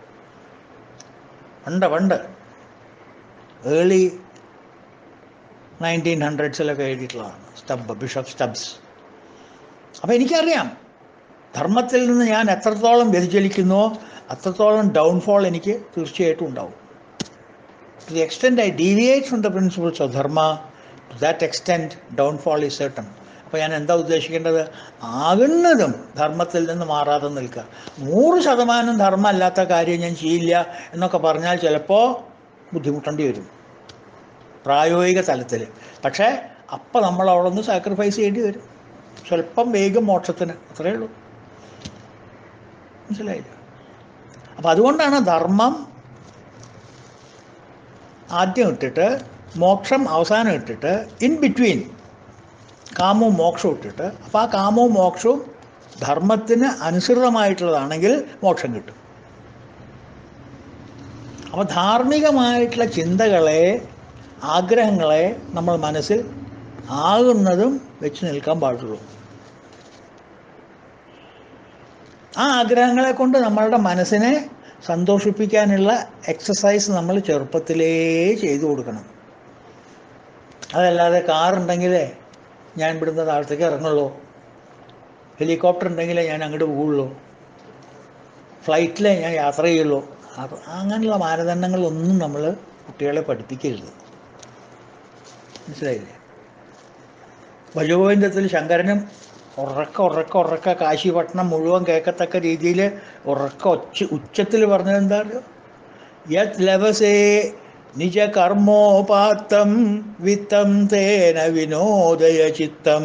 പണ്ട് പണ്ട് ഏർലി നയൻറ്റീൻ ഹൺഡ്രഡ്സിലൊക്കെ എഴുതിയിട്ടുള്ളതാണ് സ്റ്റബ് ബിഷപ്പ് സ്റ്റബ്സ് അപ്പോൾ എനിക്കറിയാം ധർമ്മത്തിൽ നിന്ന് ഞാൻ എത്രത്തോളം വ്യതിചലിക്കുന്നുവോ അത്രത്തോളം ഡൗൺഫോൾ എനിക്ക് തീർച്ചയായിട്ടും ഉണ്ടാവും to the extent I deviate from the principles of dharma to that extent downfall is certain അപ്പോൾ ഞാൻ എന്താ ഉദ്ദേശിക്കേണ്ടത് ആകുന്നതും ധർമ്മത്തിൽ നിന്ന് മാറാതെ നിൽക്കുക നൂറ് ശതമാനം ധർമ്മം അല്ലാത്ത കാര്യം ഞാൻ ചെയ്യില്ല എന്നൊക്കെ പറഞ്ഞാൽ ചിലപ്പോൾ ബുദ്ധിമുട്ടേണ്ടി വരും പ്രായോഗിക തലത്തിൽ പക്ഷേ അപ്പം നമ്മൾ അവിടെ നിന്ന് സാക്രിഫൈസ് ചെയ്യേണ്ടി വരും സ്വല്പം വേഗം മോക്ഷത്തിന് അത്രയേ ഉള്ളൂ മനസ്സിലായില്ല അപ്പം അതുകൊണ്ടാണ് ധർമ്മം ആദ്യം ഇട്ടിട്ട് മോക്ഷം അവസാനം ഇട്ടിട്ട് ഇൻ ബിറ്റ്വീൻ കാമവും മോക്ഷവും ഇട്ടിട്ട് അപ്പോൾ ആ കാമവും മോക്ഷവും ധർമ്മത്തിന് അനുസൃതമായിട്ടുള്ളതാണെങ്കിൽ മോക്ഷം കിട്ടും അപ്പോൾ ധാർമ്മികമായിട്ടുള്ള ചിന്തകളെ ആഗ്രഹങ്ങളെ നമ്മൾ മനസ്സിൽ ആകുന്നതും വെച്ച് നിൽക്കാൻ പാടുള്ളൂ ആ ആഗ്രഹങ്ങളെ കൊണ്ട് നമ്മളുടെ മനസ്സിനെ സന്തോഷിപ്പിക്കാനുള്ള എക്സസൈസ് നമ്മൾ ചെറുപ്പത്തിലേ ചെയ്തു കൊടുക്കണം അതല്ലാതെ കാറുണ്ടെങ്കിലേ ഞാൻ ഇവിടുന്ന് താഴത്തേക്ക് ഇറങ്ങുള്ളൂ ഹെലികോപ്റ്റർ ഉണ്ടെങ്കിലേ ഞാൻ അങ്ങോട്ട് പോകുള്ളൂ ഫ്ലൈറ്റിലേ ഞാൻ യാത്ര ചെയ്യുള്ളൂ അത് അങ്ങനെയുള്ള മാനദണ്ഡങ്ങളൊന്നും നമ്മൾ കുട്ടികളെ പഠിപ്പിക്കരുത് മനസ്സിലായില്ലേ ഭജഗോവിന്ദത്തിൽ ശങ്കരനും ഉറക്ക ഉറക്ക ഉറക്ക കാശിപട്ടണം മുഴുവൻ കേൾക്കത്തക്ക രീതിയിൽ ഉറക്ക ഒച്ച ഉച്ചത്തിൽ പറഞ്ഞത് എന്താ അറിയോ യത് ലവസേ നിജ കർമ്മോപാത്തം വിത്തം തേന വിനോദയ ചിത്തം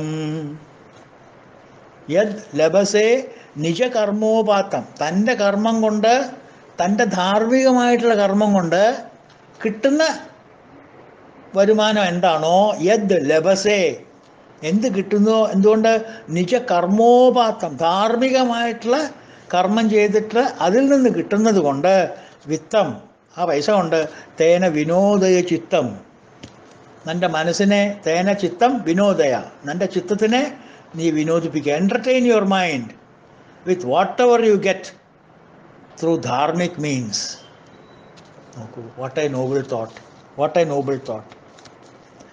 യത് ലഭസേ നിജ കർമ്മോപാത്തം തൻ്റെ കർമ്മം കൊണ്ട് തൻ്റെ ധാർമ്മികമായിട്ടുള്ള കർമ്മം കൊണ്ട് കിട്ടുന്ന വരുമാനം എന്താണോ യദ് ലഭസേ എന്ത് കിട്ടുന്നോ എന്തുകൊണ്ട് നിജ കർമ്മോപാത്തം ധാർമ്മികമായിട്ടുള്ള കർമ്മം ചെയ്തിട്ട് അതിൽ നിന്ന് കിട്ടുന്നത് കൊണ്ട് വിത്തം ആ പൈസ കൊണ്ട് തേന വിനോദയ ചിത്തം നിൻ്റെ മനസ്സിനെ തേന ചിത്തം വിനോദയ നിൻ്റെ ചിത്തത്തിനെ നീ വിനോദിപ്പിക്കുക entertain your mind with whatever you get through dharmic means നോക്കൂ what I noble thought what I noble thought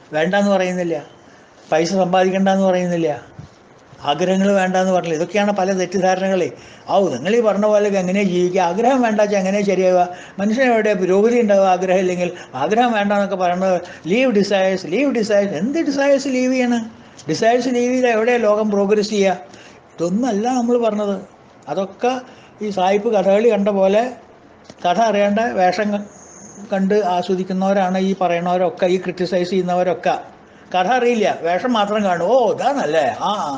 വേണ്ടെന്ന് പറയുന്നില്ല പൈസ സമ്പാദിക്കണ്ടെന്ന് പറയുന്നില്ല ആഗ്രഹങ്ങൾ വേണ്ടെന്ന് പറഞ്ഞില്ല ഇതൊക്കെയാണ് പല തെറ്റിദ്ധാരണകളെ ഔ നിങ്ങൾ ഈ പറഞ്ഞ പോലെ എങ്ങനെ ജീവിക്കുക ആഗ്രഹം വേണ്ട വെച്ചാൽ എങ്ങനെ ശരിയാവുക മനുഷ്യന് എവിടെ പുരോഗതി ഉണ്ടാവുക ആഗ്രഹം ഇല്ലെങ്കിൽ ആഗ്രഹം വേണ്ട എന്നൊക്കെ പറയുന്നത് ലീവ് ഡിസയേഴ്സ് ലീവ് ഡിസയേഴ്സ് എന്ത് ഡിസയേഴ്സ് ലീവ് ചെയ്യണം ഡിസയേഴ്സ് ലീവ് ചെയ്താൽ എവിടെയാണ് ലോകം പ്രോഗ്രസ് ചെയ്യുക ഇതൊന്നല്ല നമ്മൾ പറഞ്ഞത് അതൊക്കെ ഈ സായിപ്പ് കഥകളി കണ്ട പോലെ കഥ അറിയേണ്ട വേഷം ക- കണ്ട് ആസ്വദിക്കുന്നവരാണ് ഈ പറയണവരൊക്കെ ഈ ക്രിട്ടിസൈസ് ചെയ്യുന്നവരൊക്കെ കഥ അറിയില്ല വേഷം മാത്രം കാണും ഓ ഇതാണല്ലേ ആ ആ.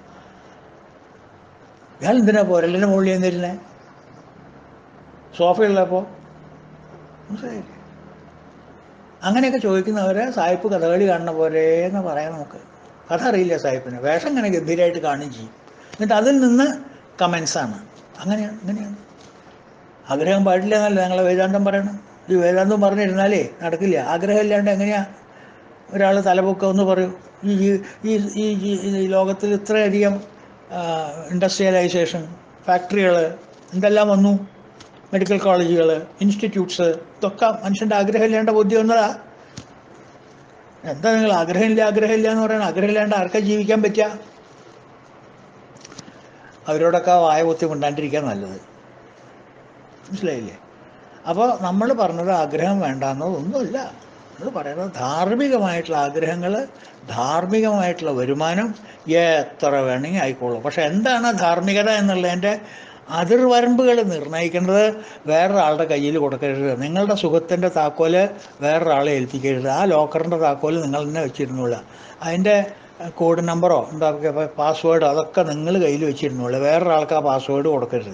ഇയാൾ എന്തിനാ പോരലിൻ്റെ മുകളിൽ എന്നിരുന്നേ സോഫയുള്ളപ്പോൾ മനസ്സിലായില്ലേ അങ്ങനെയൊക്കെ ചോദിക്കുന്നവരെ സായിപ്പ് കഥകളി കാണുന്ന പോലെ എന്ന് പറയാം നമുക്ക് കഥ അറിയില്ല സായിപ്പിന് വേഷം ഇങ്ങനെ ഗംഭീരമായിട്ട് കാണുകയും ചെയ്യും എന്നിട്ട് അതിൽ നിന്ന് കമൻസ് ആണ് അങ്ങനെയാണ് അങ്ങനെയാണ് ആഗ്രഹം പാടില്ല എന്നല്ല ഞങ്ങളെ വേദാന്തം പറയണം ഈ വേദാന്തം പറഞ്ഞിരുന്നാലേ നടക്കില്ല ആഗ്രഹമില്ലാണ്ട് എങ്ങനെയാ ഒരാൾ തലപൊക്കം എന്ന് പറയൂ ഈ ഈ- ഈ ഈ ഈ- ഈ ലോകത്തിൽ ഇത്രയധികം ഇൻഡസ്ട്രിയലൈസേഷൻ ഫാക്ടറികൾ എന്തെല്ലാം വന്നു മെഡിക്കൽ കോളേജുകൾ ഇൻസ്റ്റിറ്റ്യൂട്ട്സ് ഇതൊക്കെ മനുഷ്യൻ്റെ ആഗ്രഹമില്ലാണ്ട് ബുദ്ധി വന്നതാ എന്താ നിങ്ങൾ ആഗ്രഹമില്ല ആഗ്രഹമില്ല എന്ന് പറയുന്നത് ആഗ്രഹമില്ലാണ്ട് ആർക്കാ ജീവിക്കാൻ പറ്റുക അവരോടൊക്കെ വായ കുത്തി മിണ്ടാണ്ടിരിക്കാൻ നല്ലത് മനസ്സിലായില്ലേ അപ്പോൾ നമ്മൾ പറഞ്ഞത് ആഗ്രഹം വേണ്ടാന്നതൊന്നുമില്ല നമ്മൾ പറയുന്നത് ധാർമ്മികമായിട്ടുള്ള ആഗ്രഹങ്ങൾ ധാർമ്മികമായിട്ടുള്ള വരുമാനം എത്ര വേണമെങ്കിൽ ആയിക്കോളൂ പക്ഷെ എന്താണ് ധാർമ്മികത എന്നുള്ളതിൻ്റെ അതിർവരമ്പുകൾ നിർണ്ണയിക്കേണ്ടത് വേറൊരാളുടെ കയ്യിൽ കൊടുക്കരുത് നിങ്ങളുടെ സുഖത്തിൻ്റെ താക്കോല് വേറൊരാളെ ഏൽപ്പിക്കരുത് ആ ലോക്കറിൻ്റെ താക്കോല് നിങ്ങൾ തന്നെ വെച്ചിരുന്നുള്ളൂ അതിൻ്റെ കോഡ് നമ്പറോ എന്താ പാസ്വേഡോ അതൊക്കെ നിങ്ങൾ കയ്യിൽ വെച്ചിരുന്നുള്ളൂ വേറൊരാൾക്ക് ആ പാസ്വേഡ് കൊടുക്കരുത്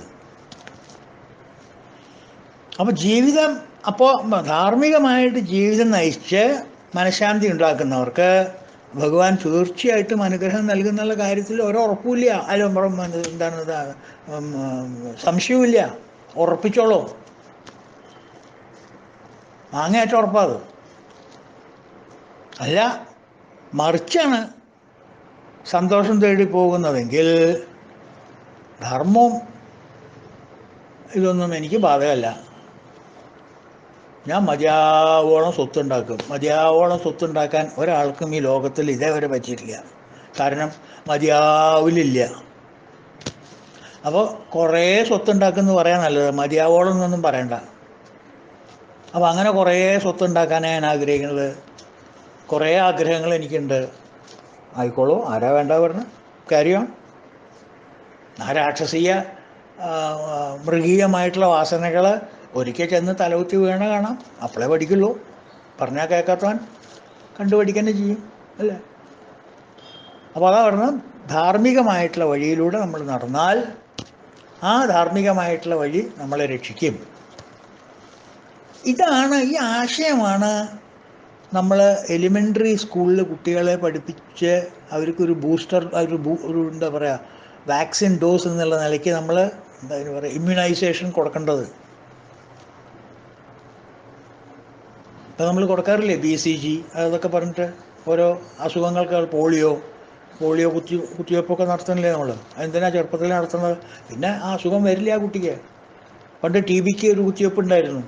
അപ്പോൾ ജീവിതം അപ്പോൾ ധാർമ്മികമായിട്ട് ജീവിതം നയിച്ച് മനഃശാന്തി ഉണ്ടാക്കുന്നവർക്ക് ഭഗവാൻ തീർച്ചയായിട്ടും അനുഗ്രഹം നൽകുന്നുള്ള കാര്യത്തിൽ ഒരു ഉറപ്പില്ല അതിലും പുറം എന്താണ് ഇത്, ഉം, ഉം, സംശയവുമില്ല ഉറപ്പിച്ചോളൂ മാങ്ങയായിട്ട് ഉറപ്പാത് അല്ല മറിച്ചാണ് സന്തോഷം തേടി പോകുന്നതെങ്കിൽ ധർമ്മവും ഇതൊന്നും എനിക്ക് ബാധകമല്ല ഞാൻ മതിയാവോളം സ്വത്തുണ്ടാക്കും മതിയാവോളം സ്വത്തുണ്ടാക്കാൻ ഒരാൾക്കും ഈ ലോകത്തിൽ ഇതേവരെ പറ്റിയിട്ടില്ല കാരണം മതിയാവിലില്ല അപ്പോൾ കുറേ സ്വത്തുണ്ടാക്കുമെന്ന് പറയാൻ നല്ലത് മതിയാവോളം എന്നൊന്നും പറയണ്ട അപ്പോൾ അങ്ങനെ കുറേ സ്വത്തുണ്ടാക്കാനാണ് ഞാൻ ആഗ്രഹിക്കുന്നത് കുറേ ആഗ്രഹങ്ങൾ എനിക്കുണ്ട് ആയിക്കോളൂ ആരാ വേണ്ട പറഞ്ഞ് കാര്യം ആ രാക്ഷസീയ ആ, ആ, മൃഗീയമായിട്ടുള്ള വാസനകൾ ഒരിക്കൽ ചെന്ന് തലകുത്തി വീണ കാണാം അപ്പോഴേ പഠിക്കുള്ളൂ പറഞ്ഞാൽ കേൾക്കാത്തവൻ കണ്ടുപഠിക്കാൻ ചെയ്യും അല്ലേ അപ്പോൾ അതാ പറഞ്ഞത് ധാർമ്മികമായിട്ടുള്ള വഴിയിലൂടെ നമ്മൾ നടന്നാൽ ആ ധാർമ്മികമായിട്ടുള്ള വഴി നമ്മളെ രക്ഷിക്കും ഇതാണ് ഈ ആശയമാണ് നമ്മൾ എലിമെൻ്ററി സ്കൂളിൽ കുട്ടികളെ പഠിപ്പിച്ച് അവർക്കൊരു ബൂസ്റ്റർ ഒരു ബൂ ഒരു എന്താ പറയുക വാക്സിൻ ഡോസ് എന്നുള്ള നിലയ്ക്ക് നമ്മൾ എന്താ അതിന് പറയുക ഇമ്മ്യൂണൈസേഷൻ കൊടുക്കേണ്ടത് ഇപ്പം നമ്മൾ കൊടുക്കാറില്ലേ ബി സി ജി അതൊക്കെ പറഞ്ഞിട്ട് ഓരോ അസുഖങ്ങൾക്ക് പോളിയോ പോളിയോ കുത്തി കുത്തിവയ്പ്പൊക്കെ നടത്തുന്നില്ലേ നമ്മൾ എന്തിനാ ചെറുപ്പത്തിൽ നടത്തുന്നത് പിന്നെ ആ അസുഖം വരില്ല ആ കുട്ടിക്ക് പണ്ട് ടി ബിക്ക് ഒരു കുത്തിവയ്പ്പ് ഉണ്ടായിരുന്നു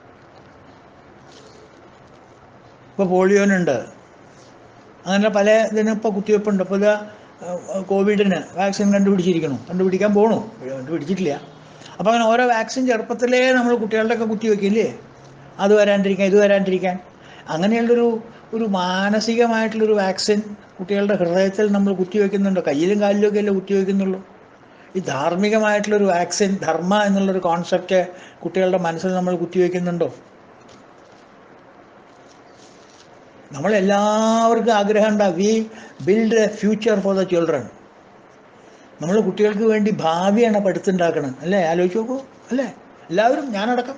ഇപ്പോൾ പോളിയോനുണ്ട് അങ്ങനെ പല ഇതിനും ഇപ്പോൾ കുത്തിവയ്പ്പുണ്ട് ഇപ്പോൾ ഇതാ ഏഹ്, കോവിഡിന് വാക്സിൻ കണ്ടുപിടിച്ചിരിക്കണം കണ്ടുപിടിക്കാൻ പോകണു കണ്ടുപിടിച്ചിട്ടില്ല അപ്പോൾ അങ്ങനെ ഓരോ വാക്സിൻ ചെറുപ്പത്തിലേ നമ്മൾ കുട്ടികളുടെയൊക്കെ കുത്തിവെക്കില്ലേ അത് വരാണ്ടിരിക്കാൻ ഇത് വരാണ്ടിരിക്കാൻ അങ്ങനെയുള്ളൊരു ഒരു മാനസികമായിട്ടുള്ളൊരു വാക്സിൻ കുട്ടികളുടെ ഹൃദയത്തിൽ നമ്മൾ കുത്തിവെക്കുന്നുണ്ടോ കയ്യിലും കാലിലും ഒക്കെ അല്ലേ കുത്തിവെക്കുന്നുള്ളൂ ഈ ധാർമ്മികമായിട്ടുള്ളൊരു വാക്സിൻ ധർമ്മ എന്നുള്ളൊരു കോൺസെപ്റ്റ് കുട്ടികളുടെ മനസ്സിൽ നമ്മൾ കുത്തിവെക്കുന്നുണ്ടോ നമ്മളെല്ലാവർക്കും ആഗ്രഹം ഉണ്ടാ we build a future for the children നമ്മൾ കുട്ടികൾക്ക് വേണ്ടി ഭാവിയാണ് പഠിത്തുണ്ടാക്കണം അല്ലേ ആലോചിച്ച് നോക്കൂ അല്ലേ എല്ലാവരും ഞാനടക്കം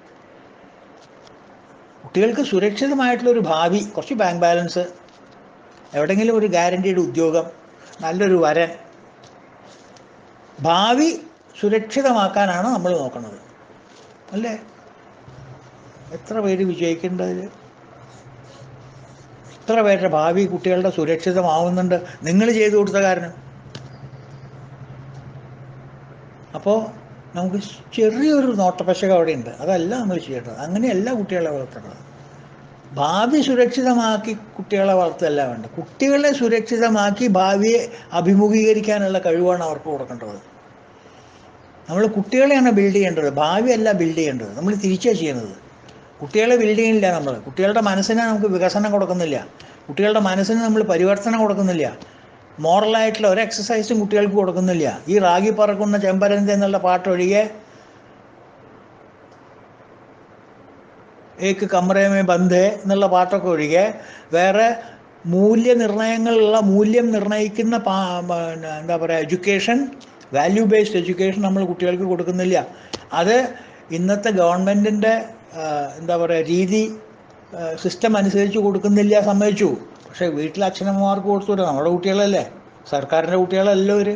കുട്ടികൾക്ക് സുരക്ഷിതമായിട്ടുള്ള ഒരു ഭാവി കുറച്ച് ബാങ്ക് ബാലൻസ് എവിടെയെങ്കിലും ഒരു ഗ്യാരണ്ടീഡ് ഉദ്യോഗം നല്ലൊരു വരൻ ഭാവി സുരക്ഷിതമാക്കാനാണ് നമ്മൾ നോക്കുന്നത് അല്ലേ എത്ര പേര് വിജയിക്കേണ്ടതിൽ എത്ര പേരുടെ ഭാവി കുട്ടികളുടെ സുരക്ഷിതമാവുന്നുണ്ട് നിങ്ങൾ ചെയ്തു കൊടുത്ത കാരണം അപ്പോൾ നമുക്ക് ചെറിയൊരു നോട്ടപ്പശക അവിടെയുണ്ട് അതല്ല നമ്മൾ ചെയ്യേണ്ടത് അങ്ങനെയല്ല കുട്ടികളെ വളർത്തേണ്ടത് ഭാവി സുരക്ഷിതമാക്കി കുട്ടികളെ വളർത്തല്ല വേണ്ട കുട്ടികളെ സുരക്ഷിതമാക്കി ഭാവിയെ അഭിമുഖീകരിക്കാനുള്ള കഴിവാണ് അവർക്ക് കൊടുക്കേണ്ടത് നമ്മൾ കുട്ടികളെയാണ് ബിൽഡ് ചെയ്യേണ്ടത് ഭാവിയല്ല ബിൽഡ് ചെയ്യേണ്ടത് നമ്മൾ തിരിച്ചാണ് ചെയ്യുന്നത് കുട്ടികളെ ബിൽഡ് ചെയ്യുന്നില്ല നമ്മൾ കുട്ടികളുടെ മനസ്സിനെ നമുക്ക് വികസനം കൊടുക്കുന്നില്ല കുട്ടികളുടെ മനസ്സിന് നമ്മൾ പരിവർത്തനം കൊടുക്കുന്നില്ല മോറലായിട്ടുള്ള ഒരു എക്സസൈസും കുട്ടികൾക്ക് കൊടുക്കുന്നില്ല ഈ റാഗി പറക്കുന്ന ചെമ്പരന്തി എന്നുള്ള പാട്ടൊഴികെ ഏക്ക് കമറയമേ ബന്ധേ എന്നുള്ള പാട്ടൊക്കെ ഒഴികെ വേറെ മൂല്യനിർണ്ണയങ്ങളുള്ള മൂല്യം നിർണ്ണയിക്കുന്ന പാ പിന്നെ എന്താ പറയുക എഡ്യൂക്കേഷൻ വാല്യൂ ബേസ്ഡ് എഡ്യൂക്കേഷൻ നമ്മൾ കുട്ടികൾക്ക് കൊടുക്കുന്നില്ല അത് ഇന്നത്തെ ഗവൺമെൻറ്റിൻ്റെ എന്താ പറയുക രീതി സിസ്റ്റം അനുസരിച്ച് കൊടുക്കുന്നില്ല സമ്മതിച്ചു പക്ഷേ വീട്ടിലെ അച്ഛനമ്മമാർക്ക് കൊടുത്തൂടെ നമ്മുടെ കുട്ടികളല്ലേ സർക്കാരിൻ്റെ കുട്ടികളല്ലോ ഇവർ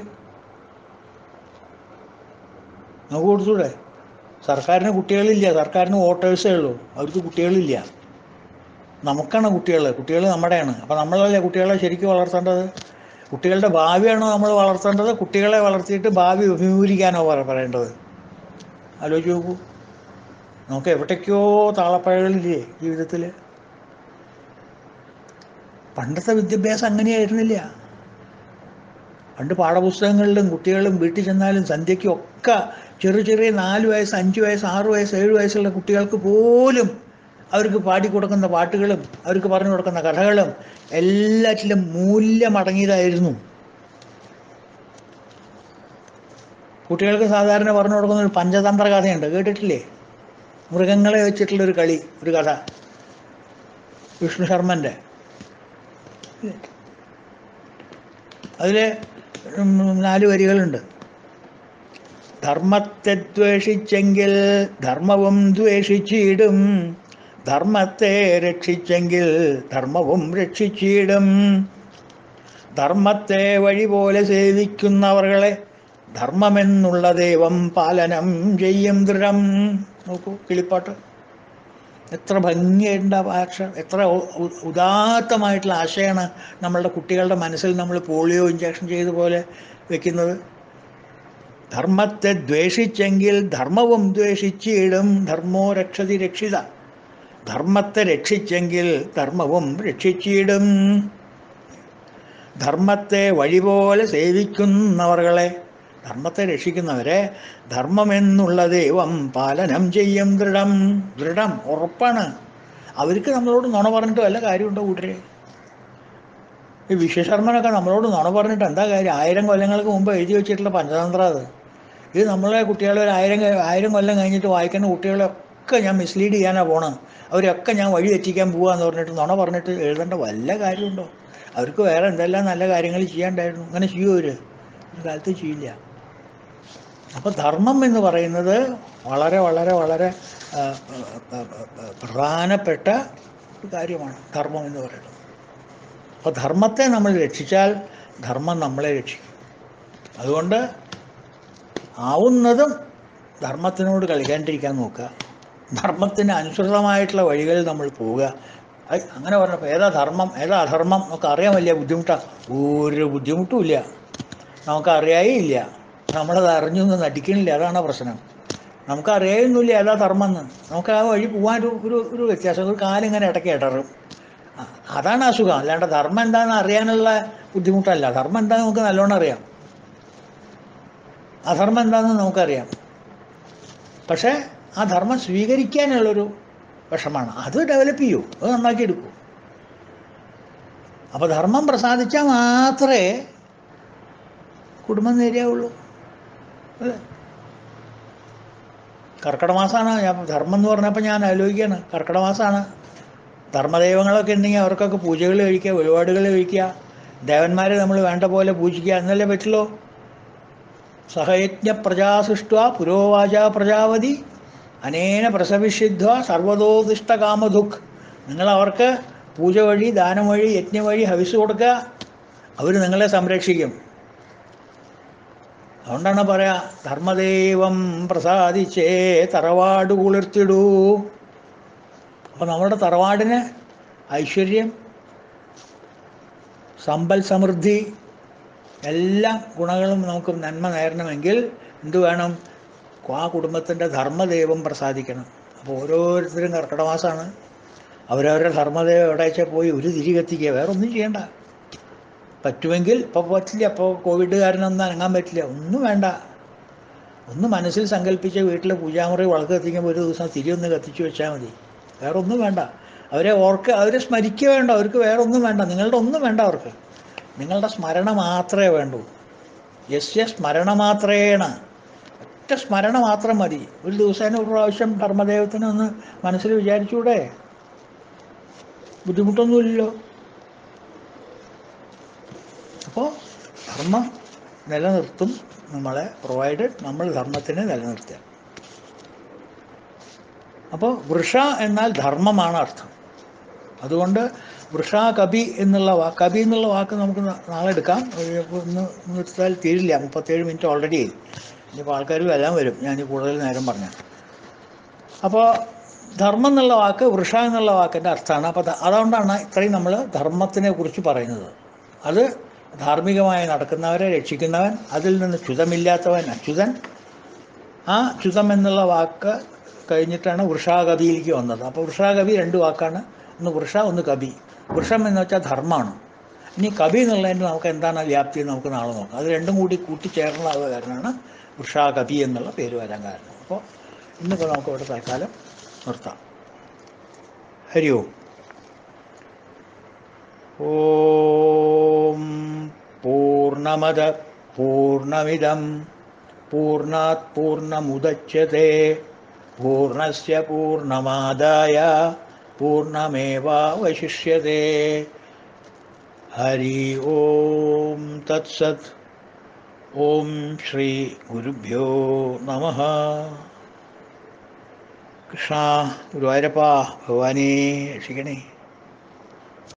നമുക്ക് കൊടുത്തൂടെ സർക്കാരിന് കുട്ടികളില്ല സർക്കാരിന് വോട്ടേഴ്സേ ഉള്ളൂ അവർക്ക് കുട്ടികളില്ല നമുക്കാണ് കുട്ടികൾ കുട്ടികൾ നമ്മുടെയാണ് അപ്പോൾ നമ്മളല്ലേ കുട്ടികളെ ശരിക്കും വളർത്തേണ്ടത് കുട്ടികളുടെ ഭാവിയാണോ നമ്മൾ വളർത്തേണ്ടത് കുട്ടികളെ വളർത്തിയിട്ട് ഭാവി അഭിമുഖീകരിക്കാനോ പറ- പറയേണ്ടത് ആലോചിച്ച് നോക്കൂ നമുക്ക് എവിടേക്കോ താളപ്പഴകളില്ലേ ജീവിതത്തിൽ പണ്ടത്തെ വിദ്യാഭ്യാസം അങ്ങനെയായിരുന്നില്ല പണ്ട് പാഠപുസ്തകങ്ങളിലും കുട്ടികളും വീട്ടിൽ ചെന്നാലും സന്ധ്യയ്ക്കും ഒക്കെ ചെറു ചെറിയ നാല് വയസ്സ് അഞ്ച് വയസ്സ് ആറ് വയസ്സ് ഏഴ് വയസ്സുള്ള കുട്ടികൾക്ക് പോലും അവർക്ക് പാടിക്കൊടുക്കുന്ന പാട്ടുകളും അവർക്ക് പറഞ്ഞു കൊടുക്കുന്ന കഥകളും എല്ലാറ്റിലും മൂല്യമടങ്ങിയതായിരുന്നു കുട്ടികൾക്ക് സാധാരണ പറഞ്ഞു കൊടുക്കുന്ന ഒരു പഞ്ചതന്ത്ര കഥയുണ്ട് കേട്ടിട്ടില്ലേ മൃഗങ്ങളെ വെച്ചിട്ടുള്ളൊരു കളി ഒരു കഥ വിഷ്ണു ശർമ്മൻ്റെ അതിൽ നാല് വരികളുണ്ട് ധർമ്മത്തെ ദ്വേഷിച്ചെങ്കിൽ ധർമ്മവും ദ്വേഷിച്ചിടും ധർമ്മത്തെ രക്ഷിച്ചെങ്കിൽ ധർമ്മവും രക്ഷിച്ചിടും ധർമ്മത്തെ വഴി പോലെ സേവിക്കുന്നവർകളെ ധർമ്മമെന്നുള്ള ദൈവം പാലനം ചെയ്യും ദൃഢം നോക്കൂ കിളിപ്പാട്ട് എത്ര ഭംഗിയായിട്ടുണ്ട് ആ ഭാഷ എത്ര ഉ- ഉ- ഉദാത്തമായിട്ടുള്ള ആശയമാണ് നമ്മളുടെ കുട്ടികളുടെ മനസ്സിൽ നമ്മൾ പോളിയോ ഇഞ്ചക്ഷൻ ചെയ്ത പോലെ വെക്കുന്നത് ധർമ്മത്തെ ദ്വേഷിച്ചെങ്കിൽ ധർമ്മവും ദ്വേഷിച്ചിടും ധർമ്മോ രക്ഷതി രക്ഷിത ധർമ്മത്തെ രക്ഷിച്ചെങ്കിൽ ധർമ്മവും രക്ഷിച്ചിടും ധർമ്മത്തെ വഴിപോലെ സേവിക്കുന്നവർകളെ ധർമ്മത്തെ രക്ഷിക്കുന്നവരെ ധർമ്മമെന്നുള്ള ദൈവം പാലനം ചെയ്യും ദൃഢം ദൃഢം ഉറപ്പാണ് അവർക്ക് നമ്മളോട് നുണ പറഞ്ഞിട്ട് വല്ല കാര്യമുണ്ടോ കൂട്ടരെ ഈ വിശ്വശർമ്മനൊക്കെ നമ്മളോട് നുണ പറഞ്ഞിട്ട് എന്താ കാര്യം ആയിരം കൊല്ലങ്ങൾക്ക് മുമ്പ് എഴുതി വെച്ചിട്ടുള്ള പഞ്ചതന്ത്ര അത് ഇത് നമ്മളെ കുട്ടികളെ ഒരു ആയിരം ക- ആയിരം കൊല്ലം കഴിഞ്ഞിട്ട് വായിക്കുന്ന കുട്ടികളെയൊക്കെ ഞാൻ മിസ്ലീഡ് ചെയ്യാനാണ് പോണത് അവരൊക്കെ ഞാൻ വഴി തെറ്റിക്കാൻ പോവാന്ന് പറഞ്ഞിട്ട് നുണ പറഞ്ഞിട്ട് എഴുതേണ്ട വല്ല കാര്യമുണ്ടോ അവർക്ക് വേറെ എന്തെല്ലാം നല്ല കാര്യങ്ങൾ ചെയ്യാണ്ടായിരുന്നു അങ്ങനെ ചെയ്യുമോ അവർ ഒരു കാലത്ത് ചെയ്യില്ല അപ്പോൾ ധർമ്മം എന്ന് പറയുന്നത് വളരെ വളരെ വളരെ ആ, ആ, ആ, ആ, പ്രധാനപ്പെട്ട ഒരു കാര്യമാണ് ധർമ്മം എന്ന് പറയുന്നത് അപ്പോൾ ധർമ്മത്തെ നമ്മൾ രക്ഷിച്ചാൽ ധർമ്മം നമ്മളെ രക്ഷിക്കും അതുകൊണ്ട് ആവുന്നതും ധർമ്മത്തിനോട് കളിക്കാണ്ടിരിക്കാൻ നോക്കുക ധർമ്മത്തിന് അനുസൃതമായിട്ടുള്ള വഴികളിൽ നമ്മൾ പോവുക ഐ, അങ്ങനെ പറഞ്ഞപ്പോൾ ഏതാ ധർമ്മം ഏതാ അധർമ്മം നമുക്ക് അറിയാൻ വലിയ ബുദ്ധിമുട്ടാണ് ഒരു ബുദ്ധിമുട്ടുമില്ല നമുക്ക് അറിയായേ ഇല്ല നമ്മളത് അറിഞ്ഞു എന്ന് നടിക്കണില്ല അതാണ് പ്രശ്നം നമുക്ക് അറിയായൊന്നുമില്ല ഏതാ ധർമ്മം എന്ന് നമുക്ക് ആ വഴി പോകാൻ ഒരു ഒരു ഒരു വ്യത്യാസം ഒരു കാലിങ്ങനെ ഇടയ്ക്ക് ഇടറും ആ, അതാണ് അസുഖം അല്ലാണ്ട് ധർമ്മം എന്താണെന്ന് അറിയാനുള്ള ബുദ്ധിമുട്ടല്ല ധർമ്മം എന്താണെന്ന് നമുക്ക് നല്ലോണം അറിയാം അധർമ്മം എന്താണെന്ന് നമുക്കറിയാം പക്ഷേ ആ ധർമ്മം സ്വീകരിക്കാനുള്ളൊരു വിഷമാണ് അത് ഡെവലപ്പ് ചെയ്യൂ അത് നന്നാക്കി എടുക്കൂ അപ്പോൾ ധർമ്മം പ്രസാദിച്ചാൽ മാത്രമേ കുടുംബം നേരെയാവുള്ളൂ അല്ലേ കർക്കിടക മാസമാണ് ഞാൻ ധർമ്മം എന്ന് പറഞ്ഞപ്പോൾ ഞാൻ ആലോചിക്കുകയാണ് കർക്കിടക മാസമാണ് ധർമ്മദൈവങ്ങളൊക്കെ ഉണ്ടെങ്കിൽ അവർക്കൊക്കെ പൂജകൾ കഴിക്കുക വഴിപാടുകൾ കഴിക്കുക ദേവന്മാരെ നമ്മൾ വേണ്ട പോലെ പൂജിക്കുക എന്നല്ലേ പറ്റുള്ളൂ സഹയജ്ഞ പ്രജാസൃഷ്ട പുരോവാച പ്രജാവതി അനേന പ്രസവിഷിധ്വ സർവതോദിഷ്ട കാമദുഃഖ് നിങ്ങൾ അവർക്ക് പൂജ വഴി ദാനം വഴി യജ്ഞം വഴി ഹവിസ് കൊടുക്കുക അവർ നിങ്ങളെ സംരക്ഷിക്കും അതുകൊണ്ടാണ് പറയാ ധർമ്മദൈവം പ്രസാദിച്ചേ തറവാട് കുളിർത്തിടൂ അപ്പോൾ നമ്മുടെ തറവാടിന് ഐശ്വര്യം സമ്പൽ സമൃദ്ധി എല്ലാ ഗുണങ്ങളും നമുക്ക് നന്മ നേരണമെങ്കിൽ എന്തു വേണം ആ കുടുംബത്തിൻ്റെ ധർമ്മദൈവം പ്രസാദിക്കണം അപ്പോൾ ഓരോരുത്തരും കർക്കിടമാസമാണ് അവരവരുടെ ധർമ്മദേവ എവിടെ വെച്ചാൽ പോയി ഒരു തിരി കത്തിക്കുക വേറെ ഒന്നും ചെയ്യണ്ട പറ്റുമെങ്കിൽ ഇപ്പോൾ പറ്റില്ല അപ്പോൾ കോവിഡ് കാരണം ഒന്നും അനങ്ങാൻ പറ്റില്ല ഒന്നും വേണ്ട ഒന്ന് മനസ്സിൽ സങ്കല്പിച്ച് വീട്ടിലെ പൂജാമുറി വിളക്ക് കത്തിക്കുമ്പോൾ ഒരു ദിവസം തിരി ഒന്ന് കത്തിച്ചു വെച്ചാൽ മതി വേറെ ഒന്നും വേണ്ട അവരെ ഓർക്ക് അവരെ സ്മരിക്കുക വേണ്ട അവർക്ക് വേറെ ഒന്നും വേണ്ട നിങ്ങളുടെ ഒന്നും വേണ്ട അവർക്ക് നിങ്ങളുടെ സ്മരണ മാത്രമേ വേണ്ടൂ യസ്യ സ്മരണ മാത്രേണ ഒറ്റ സ്മരണ മാത്രം മതി ഒരു ദിവസേന ഒരു പ്രാവശ്യം ധർമ്മദേവത്തിനെ ഒന്ന് മനസ്സിൽ വിചാരിച്ചൂടെ ബുദ്ധിമുട്ടൊന്നുമില്ലല്ലോ അപ്പോൾ ധർമ്മം നിലനിർത്തും നമ്മളെ പ്രൊവൈഡഡ് നമ്മൾ ധർമ്മത്തിനെ നിലനിർത്തുക അപ്പോൾ വൃഷ എന്നാൽ ധർമ്മമാണ് അർത്ഥം അതുകൊണ്ട് വൃഷ കബി എന്നുള്ള വാക്ക് കബി എന്നുള്ള വാക്ക് നമുക്ക് നാ- നാളെ എടുക്കാം ഒരു ഒന്ന് നിർത്താൽ തീരില്ല മുപ്പത്തേഴ് മിനിറ്റ് ഓൾറെഡി ആയി ഇനിയിപ്പോൾ ആൾക്കാർ വരാൻ വരും ഞാൻ കൂടുതൽ നേരം പറഞ്ഞ അപ്പോൾ ധർമ്മം എന്നുള്ള വാക്ക് വൃഷ എന്നുള്ള വാക്കിൻ്റെ അർത്ഥമാണ് അപ്പോൾ ധ- അതുകൊണ്ടാണ് ഇത്രയും നമ്മൾ ധർമ്മത്തിനെ കുറിച്ച് പറയുന്നത് അത് ധാർമ്മികമായി നടക്കുന്നവരെ രക്ഷിക്കുന്നവൻ അതിൽ നിന്ന് ച്യുതമില്ലാത്തവൻ അച്യുതൻ ആ ച്യുതം എന്നുള്ള വാക്ക് കഴിഞ്ഞിട്ടാണ് വൃഷാകവിയിലേക്ക് വന്നത് അപ്പോൾ വൃഷാകവി രണ്ട് വാക്കാണ് ഒന്ന് വൃഷ ഒന്ന് കവി വൃഷം എന്ന് വെച്ചാൽ ധർമ്മമാണ് ഇനി കവി എന്നുള്ളതിൻ്റെ നമുക്ക് എന്താണ് വ്യാപ്തി എന്ന് നമുക്ക് നാളെ നോക്കാം അത് രണ്ടും കൂടി കൂട്ടിച്ചേർന്നുള്ള കാരണമാണ് വൃഷാകവി എന്നുള്ള പേര് വരാൻ കാരണം അപ്പോൾ ഇന്നിപ്പോൾ നമുക്ക് ഇവിടെ തൽക്കാലം നിർത്താം ഹരി ഓം ഓം പൂർണ്ണമത പൂർണ്ണമിദം പൂർണ്ണാത് പൂർണ്ണമുദച്യത്തെ പൂർണ്ണസ്യ പൂർണ്ണമാദായ പൂർണ്ണമേവാവശിഷ്യത്തെ ഹരി ഓം തത്സത് ഓം ശ്രീ ഗുരുഭ്യോ നമ കൃഷ്ണ ഗുരുവായൂരപ്പ ഭഗവാനെ രക്ഷിക്കണേ